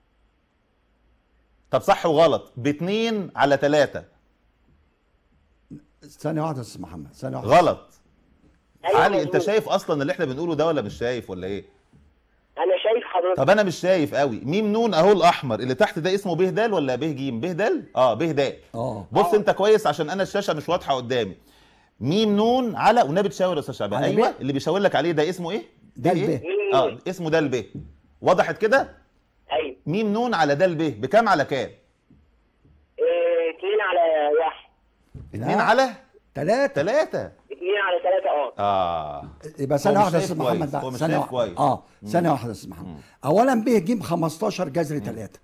طب صح وغلط باتنين على تلاتة ثانيه واحده يا استاذ محمد ثانيه واحده غلط ايوه علي انت مظبوط. شايف اصلا اللي احنا بنقوله ده ولا مش شايف ولا ايه انا شايف حضرتك طب انا مش شايف قوي ميم نون اهو الاحمر اللي تحت ده اسمه ب د ولا ب ج ب د اه ب د اه بص انت كويس عشان انا الشاشه مش واضحه قدامي ميم نون على والنبي تشاور يا استاذ شعبان على ايوه ب. اللي بيشاور لك عليه ده اسمه ايه ده إيه؟ الب. ميم اه نون. اسمه ده الب وضحت كده ايوه ميم نون على ده الب بكام على كام آه، اتنين على واحد اتنين لا. على ثلاثه تلاتة اتنين على ثلاثة اه اه يبقى ثانيه مش واحده يا شايف استاذ كويس، محمد هو بقى مش ثانيه شايف واحده كويس. اه ثانيه واحده يا استاذ محمد اولا ب ج 15 جذر 3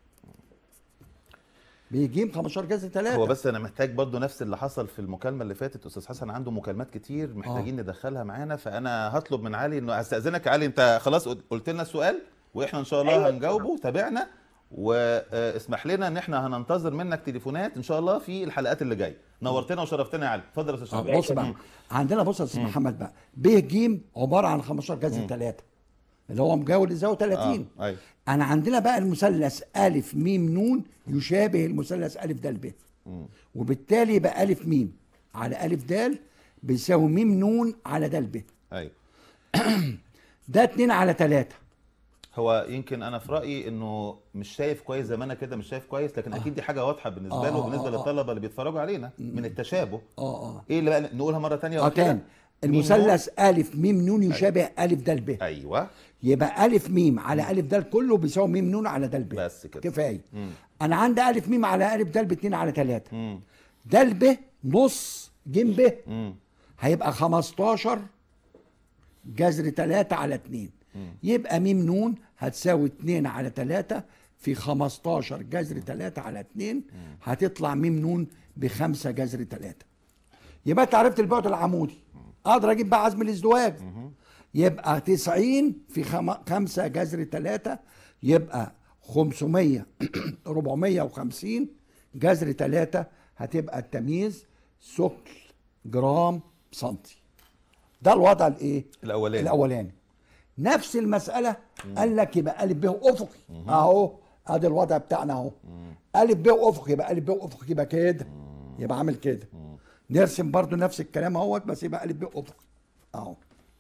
ب ج 15 جذر 3 هو بس انا محتاج برضو نفس اللي حصل في المكالمه اللي فاتت استاذ حسن عنده مكالمات كتير محتاجين ندخلها معانا فانا هطلب من علي انه هستاذنك يا علي انت خلاص قلت لنا السؤال واحنا ان شاء الله أيوة. هنجاوبه تابعنا واسمح لنا ان احنا هننتظر منك تليفونات ان شاء الله في الحلقات اللي جايه نورتنا وشرفتنا يا علي اتفضل يا استاذ آه، شعبان بص بقى عندنا بص يا استاذ محمد بقى ب ج عباره عن 15 جذر 3 اللي هو مجاور للزاويه 30 اه ايوه انا عندنا بقى المثلث الف ميم نون يشابه المثلث الف د ب وبالتالي يبقى الف ميم على الف د بيساوي ميم نون على د ب ايوه ده 2 على 3 هو يمكن انا في رايي انه مش شايف كويس زي ما انا كده مش شايف كويس لكن اكيد دي حاجه واضحه بالنسبه آه، له آه، وبالنسبه آه، آه. للطلبه اللي بيتفرجوا علينا من التشابه اه اه ايه اللي بقى نقولها مره ثانيه اه تاني المثلث الف ميم نون يشابه الف د ب ايوه يبقى الف ميم على الف د كله بيساوي ميم نون على د ب بس كده. كفايه مم. انا عندي الف ميم على الف د ب 2 على 3 امم د ب نص ج ب امم هيبقى 15 جذر 3 على 2 يبقى ميم نون هتساوي 2 على 3 في 15 جذر 3 على 2 هتطلع ميم نون بخمسة جذر 3 يبقى انت عرفت البعد العمودي اقدر اجيب بقى عزم الازدواج يبقى 90 في 5 جذر 3 يبقى 500 450 جذر 3 هتبقى التمييز ثقل جرام سنتي ده الوضع الايه الاولاني الاولاني نفس المساله قال لك يبقى الف ب افقي اهو ادي الوضع بتاعنا اهو الف ب افقي يبقى الف ب افقي يبقى كده يبقى عامل كده نرسم برضو نفس الكلام اهوت بس يبقى الف ب افقي اهو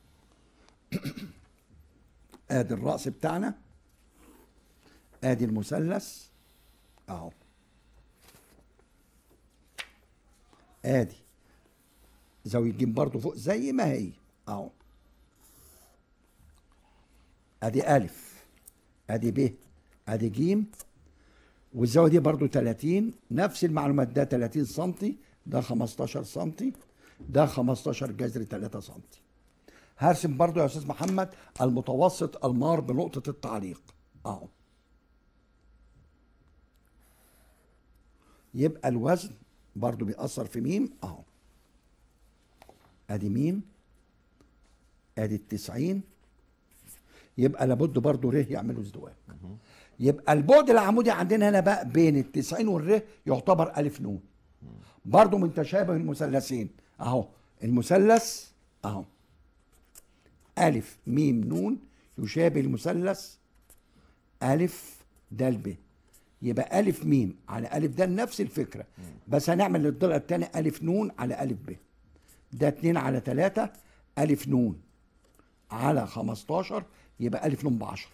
ادي الراس بتاعنا ادي المثلث اهو ادي زاوية ج برضو فوق زي ما هي اهو ادي الف ادي ب ادي ج والزاويه دي برضو 30 نفس المعلومات ده 30 سم ده 15 سم ده 15 جذر 3 سم هرسم برضو يا استاذ محمد المتوسط المار بنقطه التعليق اهو يبقى الوزن برضو بيأثر في ميم اهو ادي ميم ادي التسعين يبقى لابد برضو ره يعملوا ازدواج يبقى البعد العمودي عندنا هنا بقى بين التسعين والر يعتبر ألف نون برضو من تشابه المثلثين اهو المثلث اهو ألف ميم نون يشابه المثلث ألف دال ب يبقى ألف ميم على ألف دال نفس الفكرة بس هنعمل للضلع الثاني ألف نون على ألف ب ده اتنين على تلاتة ألف نون على 15 يبقى ألف نون بعشرة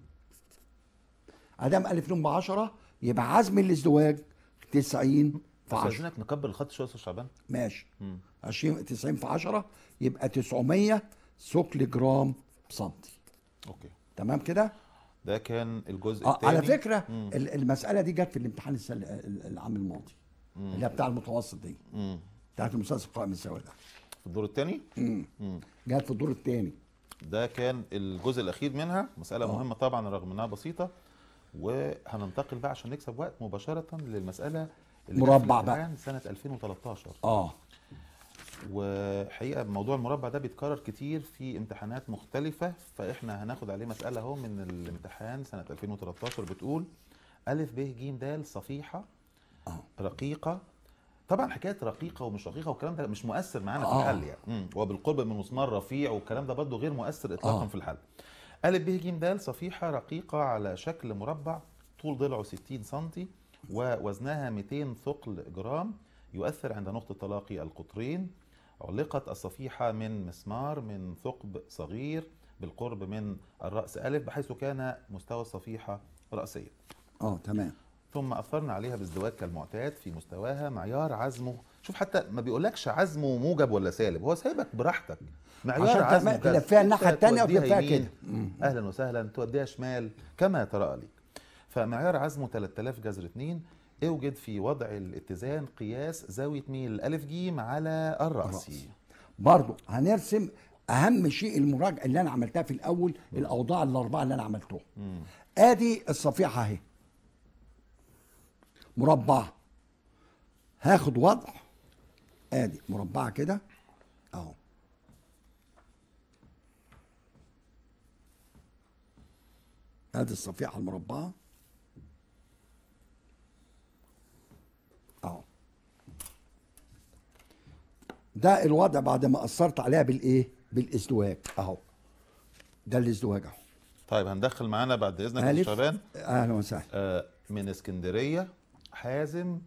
أدام ألف نون بعشرة يبقى عزم الازدواج 90 في بس 10 عايزينك نكبر الخط شويه يا استاذ شعبان ماشي 20 90 في 10 يبقى 900 ثقل جرام بسنتي اوكي تمام كده؟ ده كان الجزء آه الثاني على فكره ال- المساله دي جت في الامتحان السل... ال- العام الماضي اللي هي بتاع المتوسط دي بتاعت المسلسل القائم السواد ده في الدور الثاني جت في الدور الثاني ده كان الجزء الاخير منها مساله مهمه طبعا رغم انها بسيطه وهننتقل بقى عشان نكسب وقت مباشره للمساله اللي جت في مربع بقى. الامتحان سنه 2013 اه وحقيقه موضوع المربع ده بيتكرر كتير في امتحانات مختلفه فاحنا هناخد عليه مساله اهو من الامتحان سنه 2013 بتقول الف ب ج د صفيحه اه رقيقه طبعا حكايه رقيقه ومش رقيقه والكلام ده مش مؤثر معانا في آه. الحل يعني مم. وبالقرب من مسمار رفيع والكلام ده برضه غير مؤثر اطلاقا آه. في الحل الف ب ج د صفيحه رقيقه على شكل مربع طول ضلعه 60 سم ووزنها 200 ثقل جرام يؤثر عند نقطه تلاقي القطرين علقت الصفيحه من مسمار من ثقب صغير بالقرب من الراس الف بحيث كان مستوى الصفيحه راسيا اه تمام ثم اثرنا عليها بازدواج كالمعتاد في مستواها معيار عزمه شوف حتى ما بيقولكش عزمه موجب ولا سالب هو سايبك براحتك معيار عشان عزمه تعمل- كذا. تلفيها الناحية أنت التانية توديها وتلفيها يمين، كده. مم. اهلا وسهلا توديها شمال كما ترى لك فمعيار عزمه 3000 جذر 2 اوجد في وضع الاتزان قياس زاويه ميل الالف ج على الراس الرأس. برضو هنرسم اهم شيء المراجعه اللي انا عملتها في الاول الاوضاع الاربعه اللي انا عملتهم ادي الصفيحه اهي مربعه هاخد وضع ادي مربعه كده اهو ادي الصفيحه المربعه اهو ده الوضع بعد ما اثرت عليها بالايه بالازدواج اهو ده الازدواج اهو طيب هندخل معانا بعد اذنك يا أستاذ الف شعبان اهلا وسهلا آه، من اسكندريه حازم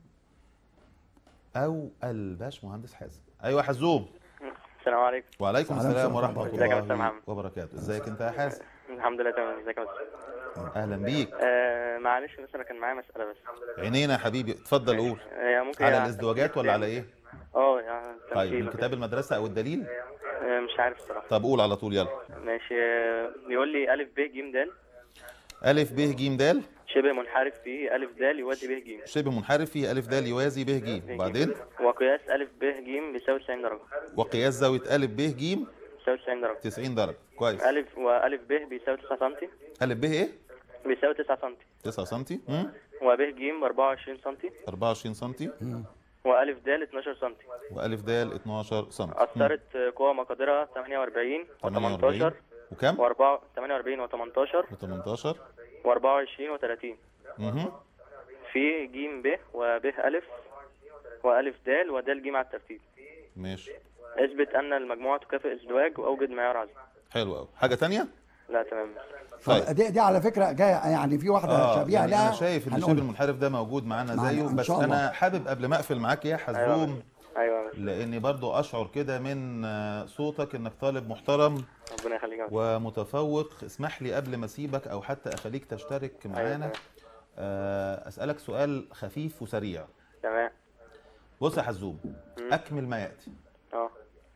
او الباش مهندس حازم ايوه حزوم السلام عليكم وعليكم السلام السلام ورحمة ورحمه الله. ازيك يا أستاذ الله محمد؟ وبركاته ازيك انت يا حازم الحمد لله تمام ازيك يا استاذ اهلا بيك آه معلش بس انا كان معايا مساله بس عينينا يا حبيبي اتفضل قول آه ممكن على يعني الازدواجات ولا على ايه اه يعني طيب تمثيل من وكده. كتاب المدرسه او الدليل آه مش عارف الصراحه طب قول على طول يلا ماشي آه بيقول لي الف ب ج د الف ب ج د شبه منحرف فيه الف د يودي ب ج شبه منحرف فيه الف د يوازي ب ج وبعدين وقياس الف ب ج بيساوي 90 درجه وقياس زاويه الف ب ج بيساوي 90 درجه 90 درجه كويس الف والف ب بيساوي 9 سم الف ب ايه بيساوي 9 سم 9 سم وب ج 24 سم 24 سم والف د 12 سم والف د 12 سم اثرت آه، قوه مقدارها 48 48 و18 وكم و4 48 و18 و18 و24 و30 اها في ج ب وب ألف وألف د ودال ج على الترتيب ماشي اثبت أن المجموعة تكافئ ازدواج وأوجد معيار عزم حلو قوي حاجه تانية لا تمام طيب. طيب دي, دي على فكره جايه يعني في واحده اه شبيهه يعني لها انا شايف ان هنقول- الشبه المنحرف ده موجود معانا معانا زيه إن بس شاء انا الله. حابب قبل ما اقفل معاك يا حزوم أيوة أيوة لاني برضو اشعر كده من آه، صوتك انك طالب محترم ربنا يخليك يا أستاذ. ومتفوق اسمح لي قبل ما اسيبك او حتى اخليك تشترك معانا تمام. آه، اسالك سؤال خفيف وسريع تمام بص يا حزوم اكمل ما ياتي اه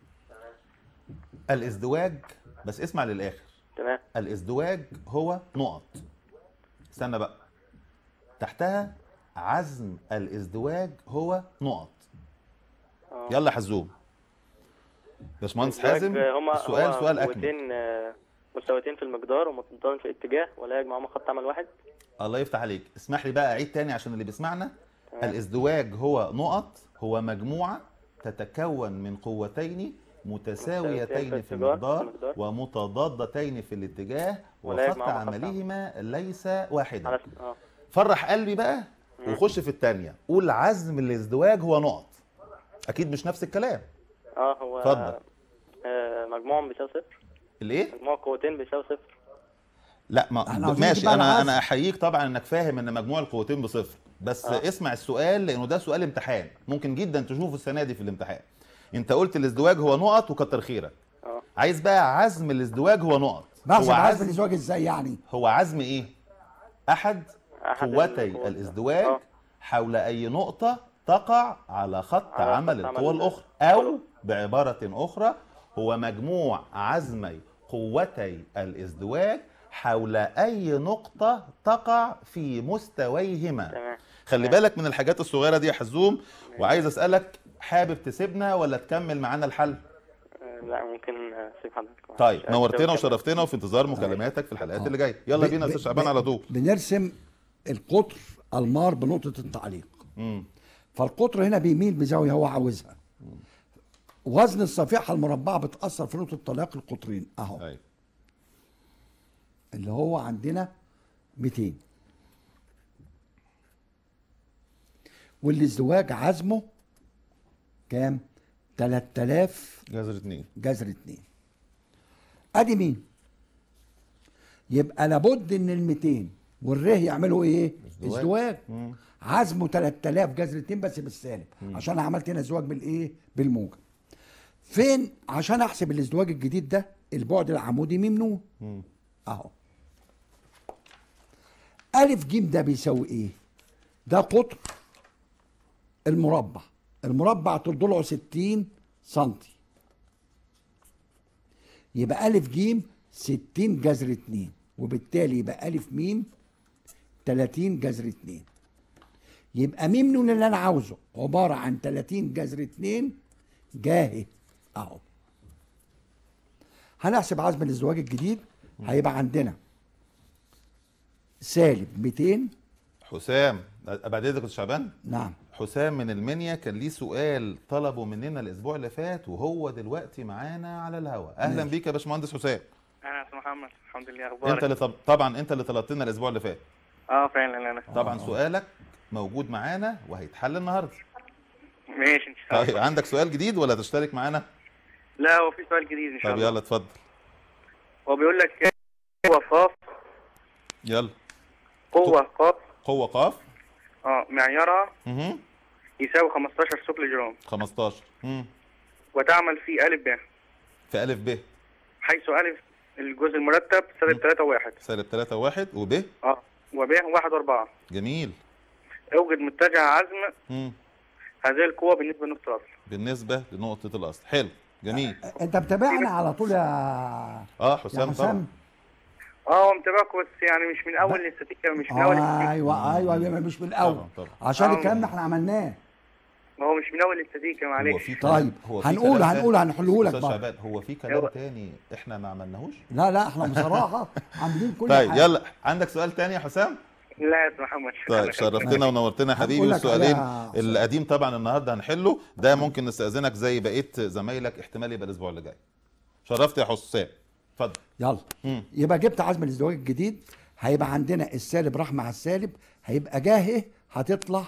الازدواج بس اسمع للاخر تمام الازدواج هو نقط استنى بقى تحتها عزم الازدواج هو نقط اه يلا يا حزوم باشمهندس ازدواج، حازم آه، هما السؤال هما سؤال اكمل قوتين آه، مستويتين في المقدار ومتضادين في الاتجاه ولا يجمعهما خط عمل واحد الله يفتح عليك اسمح لي بقى اعيد تاني عشان اللي بيسمعنا تمام. الازدواج هو نقط هو مجموعة تتكون من قوتين متساويتين في الاتجاه- المقدار المقدار. ومتضادتين في الاتجاه ولا وخط يجمعهما خط عملهما ليس واحدا على اه فرح قلبي بقى وخش في الثانيه قول عزم الازدواج هو نقط اكيد مش نفس الكلام اه هو اتفضل. آه مجموعهم بيساوي صفر الايه مجموع قوتين بيساوي صفر لا ما احنا عاوزين ماشي نجيب انا العزم. انا احييك طبعا انك فاهم ان مجموع القوتين بصفر بس آه. اسمع السؤال لانه ده سؤال امتحان ممكن جدا تشوفه السنه دي في الامتحان انت قلت الازدواج هو نقط وكتر خيرك اه عايز بقى عزم الازدواج هو نقط بحسب هو عزم عزم الازواج ازاي يعني هو عزم ايه احد أحد قوتي القوات. الازدواج آه. حول اي نقطه تقع على خط على عمل خط القوى عمل الاخرى القوى او بعباره اخرى هو مجموع عزمي قوتي الازدواج حول اي نقطه تقع في مستويهما تمام خلي بالك من الحاجات الصغيره دي يا حزوم وعايز اسالك حابب تسيبنا ولا تكمل معانا الحل آه، لا ممكن آه، اسيب حضرتك طيب مش عارف نورتنا أكمل. وشرفتنا وفي انتظار مكالماتك في الحلقات اللي جايه يلا ب- بينا يا ب- استاذ شعبان ب- على طول بنرسم القطر المار بنقطه التعليق مم. فالقطر هنا بيميل بزاويه هو عاوزها وزن الصفيحه المربعه بتاثر في نقطه تلاقي القطرين اهو أيوة. اللي هو عندنا 200 والازدواج عزمه كام 3000 جذر اتنين جذر 2 ادي مين يبقى لابد ان ال 200 والره يعملوا ايه ازدواج. ازدواج مم. عزمه 3000 جذر 2 بس بالسالب عشان أنا عملت هنا ازدواج بالايه بالموجب فين عشان احسب الازدواج الجديد ده البعد العمودي ممنوع مم. اهو ألف جيم ده بيساوي إيه؟ ده قطر المربع المربع طول ضلعه 60 سنتي يبقى ألف جيم 60 جذر 2 وبالتالي يبقى ألف ميم 30 جذر 2 يبقى ميم نون اللي أنا عاوزه عبارة عن 30 جذر 2 جاهي أهو هنحسب عزم الازدواج الجديد هيبقى عندنا سالب 200 حسام بعد اذنك يا أستاذ شعبان نعم حسام من المنيا كان ليه سؤال طلبه مننا الاسبوع اللي فات وهو دلوقتي معانا على الهواء اهلا ماشي. بيك يا باشمهندس حسام انا اسمي محمد الحمد لله انت اخبارك اللي طب... طبعا انت اللي طلبت لنا الاسبوع اللي فات اه فعلا انا طبعا سؤالك موجود معانا وهيتحل النهارده ماشي ان شاء طيب الله عندك سؤال جديد ولا تشترك معانا لا هو في سؤال جديد ان شاء طب الله يلا اتفضل هو بيقول لك قوة قاف يلا قوة قاف قوه قاف اه معيارها اها يساوي 15 ثقل جرام 15 امم وتعمل في ألف ب في الف ب حيث ألف الجزء المرتب سالب 3 1 سالب 3 1 وب اه وب 1 4 جميل اوجد متجه عزم امم هذه القوة بالنسبة لنقطة الأصل بالنسبه لنقطه الاصل حلو جميل انت متابعنا على طول يا اه يا حسام طبعا حسام اه هو متابعكم بس يعني مش من أول الاستاتيكا مش من أول آه الاستاتيكا ايوه ايوه يبقى مش من الاول طبعا طبعا عشان آه. الكلام ده احنا عملناه ما هو مش من أول الاستاتيكا هو معلش في كلام طيب هو في هنقول كلام هنقول تاني- هنحله لك أستاذ بقى شعبان هو في كلام هو- تاني احنا ما عملناهوش لا لا احنا بصراحه عاملين كل طيب حاجه يلا عندك سؤال تاني يا حسام لا يا أستاذ محمد طيب شرفتنا ونورتنا يا حبيبي هنقول لك والسؤالين عليها- القديم طبعا النهارده هنحله ده ممكن نستأذنك زي بقيه زمايلك احتمال يبقى الاسبوع اللي جاي شرفت يا حسام اتفضل يلا مم. يبقى جبت عزم الازدواج الجديد هيبقى عندنا السالب راح مع السالب هيبقى جاهي هتطلع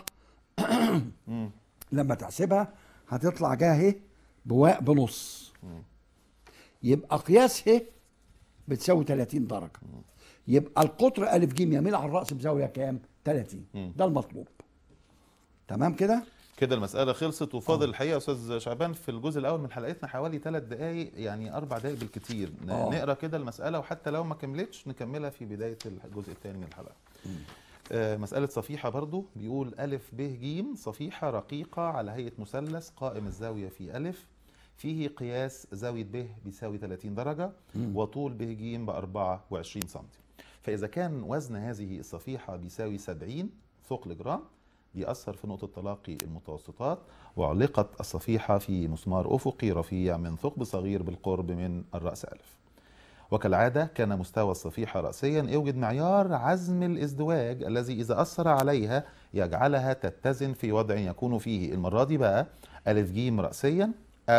لما تحسبها هتطلع جاهي بواء بنص يبقى قياس ه بتساوي 30 درجه يبقى القطر الف ج يميل على الراس بزاويه كام 30 ده المطلوب تمام كده كده المسألة خلصت وفاضل الحقيقة يا أستاذ شعبان في الجزء الأول من حلقتنا حوالي ثلاث دقايق يعني أربع دقايق بالكتير ن- آه. نقرا كده المسألة وحتى لو ما كملتش نكملها في بداية الجزء الثاني من الحلقة. آه مسألة صفيحة برضو بيقول ألف ب ج صفيحة رقيقة على هيئة مثلث قائم الزاوية في ألف فيه قياس زاوية ب بيساوي 30 درجة وطول ب ج ب 24 سم فإذا كان وزن هذه الصفيحة بيساوي 70 ثقل جرام بيأثر في نقطة تلاقي المتوسطات وعلقت الصفيحة في مسمار أفقي رفيع من ثقب صغير بالقرب من الرأس ألف وكالعادة كان مستوى الصفيحة رأسيا يوجد معيار عزم الازدواج الذي إذا أثر عليها يجعلها تتزن في وضع يكون فيه المرة دي بقى ألف جيم رأسيا أو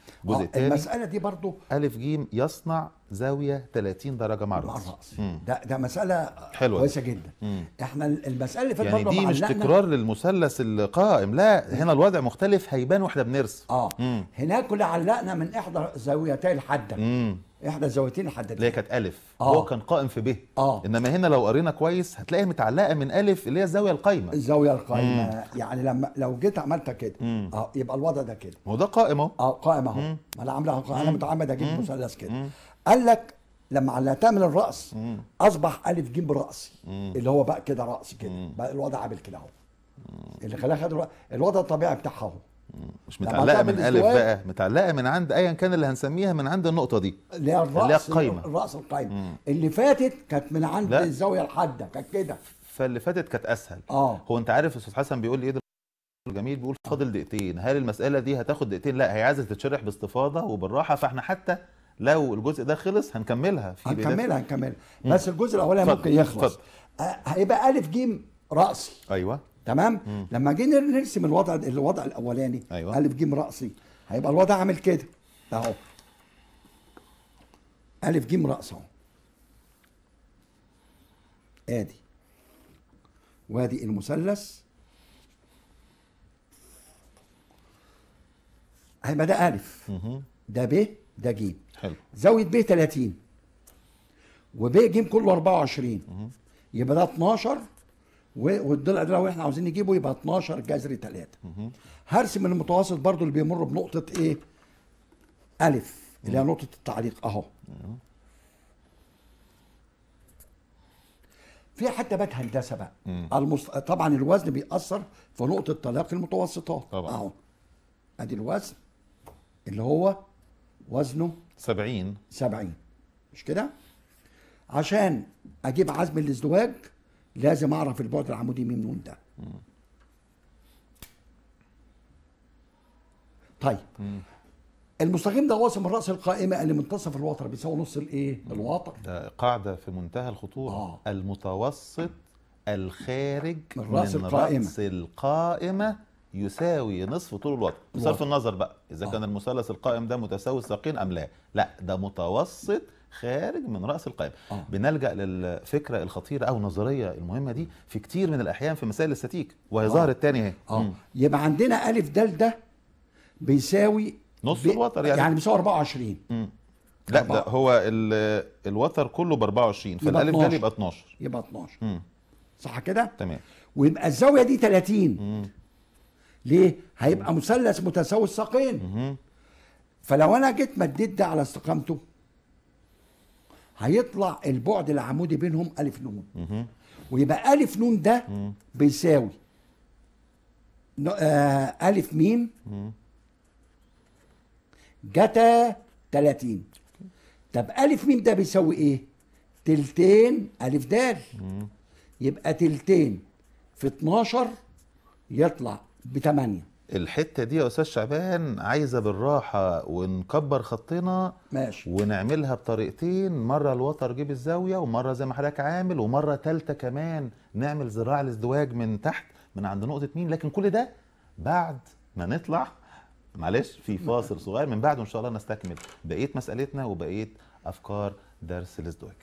الجزء آه، الثاني المساله دي برضو الف جيم يصنع زاويه 30 درجه مع مع الراس الراس مم. ده ده مساله حلوة كويسه جدا مم. احنا المساله اللي فاتت يعني برضو دي مش معلقنا- تكرار للمثلث القائم لا هنا الوضع مختلف هيبان واحنا بنرسم اه مم. هناك كنا علقنا من احدى زاويتي الحاده امم احدى الزاويتين اللي هي الحدتين كانت الف آه. هو كان قائم في ب اه انما هنا لو قرينا كويس هتلاقيها متعلقه من الف اللي هي الزاويه القايمه الزاويه القائمه يعني لما لو جيت عملت كده مم. اه يبقى الوضع ده كده ما هو ده قائم اهو اه قائم اهو ما انا عاملها قائمة. انا متعمد اجيب مثلث كده قال لك لما علقتها من الراس اصبح الف ج براسي اللي هو بقى كده راسي كده بقى الوضع عامل كده اهو اللي خلاها خد الوضع- الوضع الطبيعي بتاعها اهو مش لما متعلقه تعمل من الف ازدواج- بقى متعلقه من عند ايا كان اللي هنسميها من عند النقطه دي اللي هي اللي هي الراس القايمة. الراس القايمه اللي فاتت كانت من عند لا. الزاويه الحاده كانت كده فاللي فاتت كانت اسهل اه هو انت عارف استاذ حسن بيقول لي ايه ده جميل بيقول فاضل دقيقتين هل المساله دي هتاخد دقيقتين لا هي عايزه تتشرح باستفاضه وبالراحه فاحنا حتى لو الجزء ده خلص هنكملها في بداية- هنكملها هنكملها بس الجزء الاولاني اتفضل، ممكن يخلص اتفضل. آه، هيبقى الف ج راسي ايوه تمام لما جينا نرسم الوضع الوضع الاولاني أيوة. الف ج راسي هيبقى الوضع عامل كده اهو الف ج راس اهو ادي وادي المثلث هيبقى ده الف ده ب ده ج حلو زاويه ب 30 وب ج كله 24 يبقى ده 12 و- والضلع ده لو احنا عاوزين نجيبه يبقى 12 جذر 3 هرسم المتوسط برضو اللي بيمر بنقطه ايه الف اللي هي نقطه التعليق اهو في حتى بقى هندسه بقى المص... طبعا الوزن بيأثر في نقطه تلاقي المتوسطات طبعا. اهو ادي الوزن اللي هو وزنه 70 70 مش كده عشان اجيب عزم الازدواج لازم اعرف البعد العمودي مين من ده طيب المستقيم ده واصل من راس القائمه اللي منتصف الوتر بيساوي نص الايه الوتر ده قاعده في منتهى الخطوره آه. المتوسط الخارج من رأس القائمة. رأس القائمة يساوي نصف طول الوتر بصرف النظر بقى اذا كان المثلث القائم ده متساوي الساقين ام لا لا ده متوسط خارج من راس القائمه آه. بنلجا للفكره الخطيره او النظريه المهمه دي في كتير من الاحيان في مسائل الاستاتيك وهي ظهرت تاني اهي اه مم. يبقى عندنا الف د ده بيساوي نص ب- الوتر يعني. يعني بيساوي 24 مم. لا أربعة. ده هو ال- الوتر كله ب 24 يبقى فالالف ده 12. يبقى 12 يبقى 12 مم. صح كده؟ تمام ويبقى الزاويه دي 30 ليه؟ هيبقى مثلث متساوي الساقين فلو انا جيت مديت ده على استقامته هيطلع البعد العمودي بينهم الف نون ويبقى الف نون ده بيساوي ن- آه الف ميم جتا 30 طب الف ميم ده بيساوي ايه؟ تلتين الف دال يبقى تلتين في 12 يطلع ب 8 الحته دي يا استاذ شعبان عايزه بالراحه ونكبر خطنا ماشي ونعملها بطريقتين مره الوتر جيب الزاويه ومره زي ما حضرتك عامل ومره ثالثه كمان نعمل ذراع الازدواج من تحت من عند نقطه مين لكن كل ده بعد ما نطلع معلش في فاصل صغير من بعده ان شاء الله نستكمل بقيه مسالتنا وبقيه افكار درس الازدواج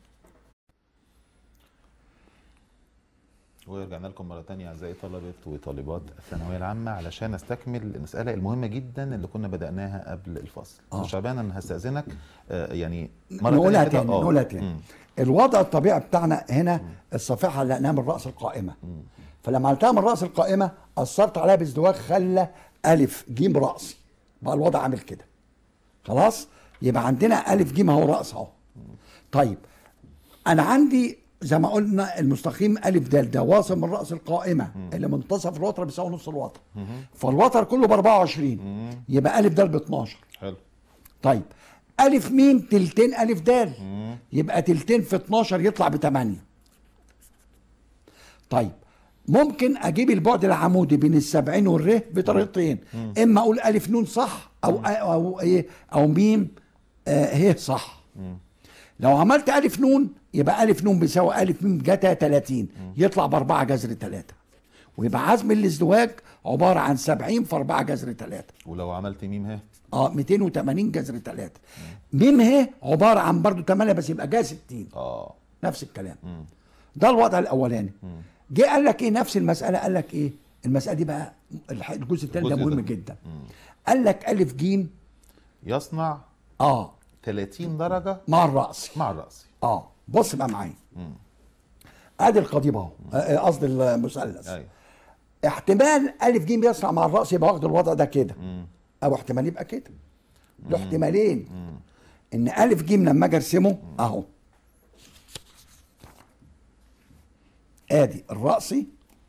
ورجعنا لكم مرة تانية أعزائي طلبة وطالبات الثانوية العامة علشان نستكمل المسألة المهمة جدا اللي كنا بدأناها قبل الفصل. آه. آه. شعبان أنا هستأذنك آه يعني مرة نقولها كده. تاني آه. نقولها تاني مم. الوضع الطبيعي بتاعنا هنا الصفيحه علقناها من راس القائمه فلما عملتها من راس القائمه اثرت عليها بازدواج خلى الف ج راسي بقى الوضع عامل كده خلاص يبقى عندنا الف ج اهو راس اهو طيب انا عندي زي ما قلنا المستقيم الف د ده واصل من راس القائمه اللي منتصف الوتر بيساوي نص الوتر فالوتر كله ب 24 يبقى الف د ب 12 حلو طيب ألف ميم تلتين ألف دال يبقى تلتين في 12 يطلع ب 8 طيب ممكن أجيب البعد العمودي بين السبعين والر بطريقتين إما أقول ألف نون صح أو أو, أو إيه أو ميم آه هي صح لو عملت ألف نون يبقى ألف نون بيساوي ألف ميم جتا 30 يطلع بأربعة جذر 3 ويبقى عزم الازدواج عبارة عن 70 في 4 جذر 3 ولو عملت ميم ها اه 280 جذر 3 ميم ه عباره عن برضو 8 بس يبقى جاي 60 اه نفس الكلام ده الوضع الاولاني جه قال لك ايه نفس المساله قال لك ايه المساله دي بقى الح- الجزء الثاني ده الجزء مهم ده. جدا قال لك الف جيم يصنع اه 30 درجه مع الراس مع الراس اه بص بقى معايا ادي القضيب اهو آه، آه، قصدي المثلث ايوه احتمال الف جيم يصنع مع الراس يبقى واخد الوضع ده كده او احتمال يبقى كده له احتمالين ان الف جيم لما اجي ارسمه اهو ادي الرأسي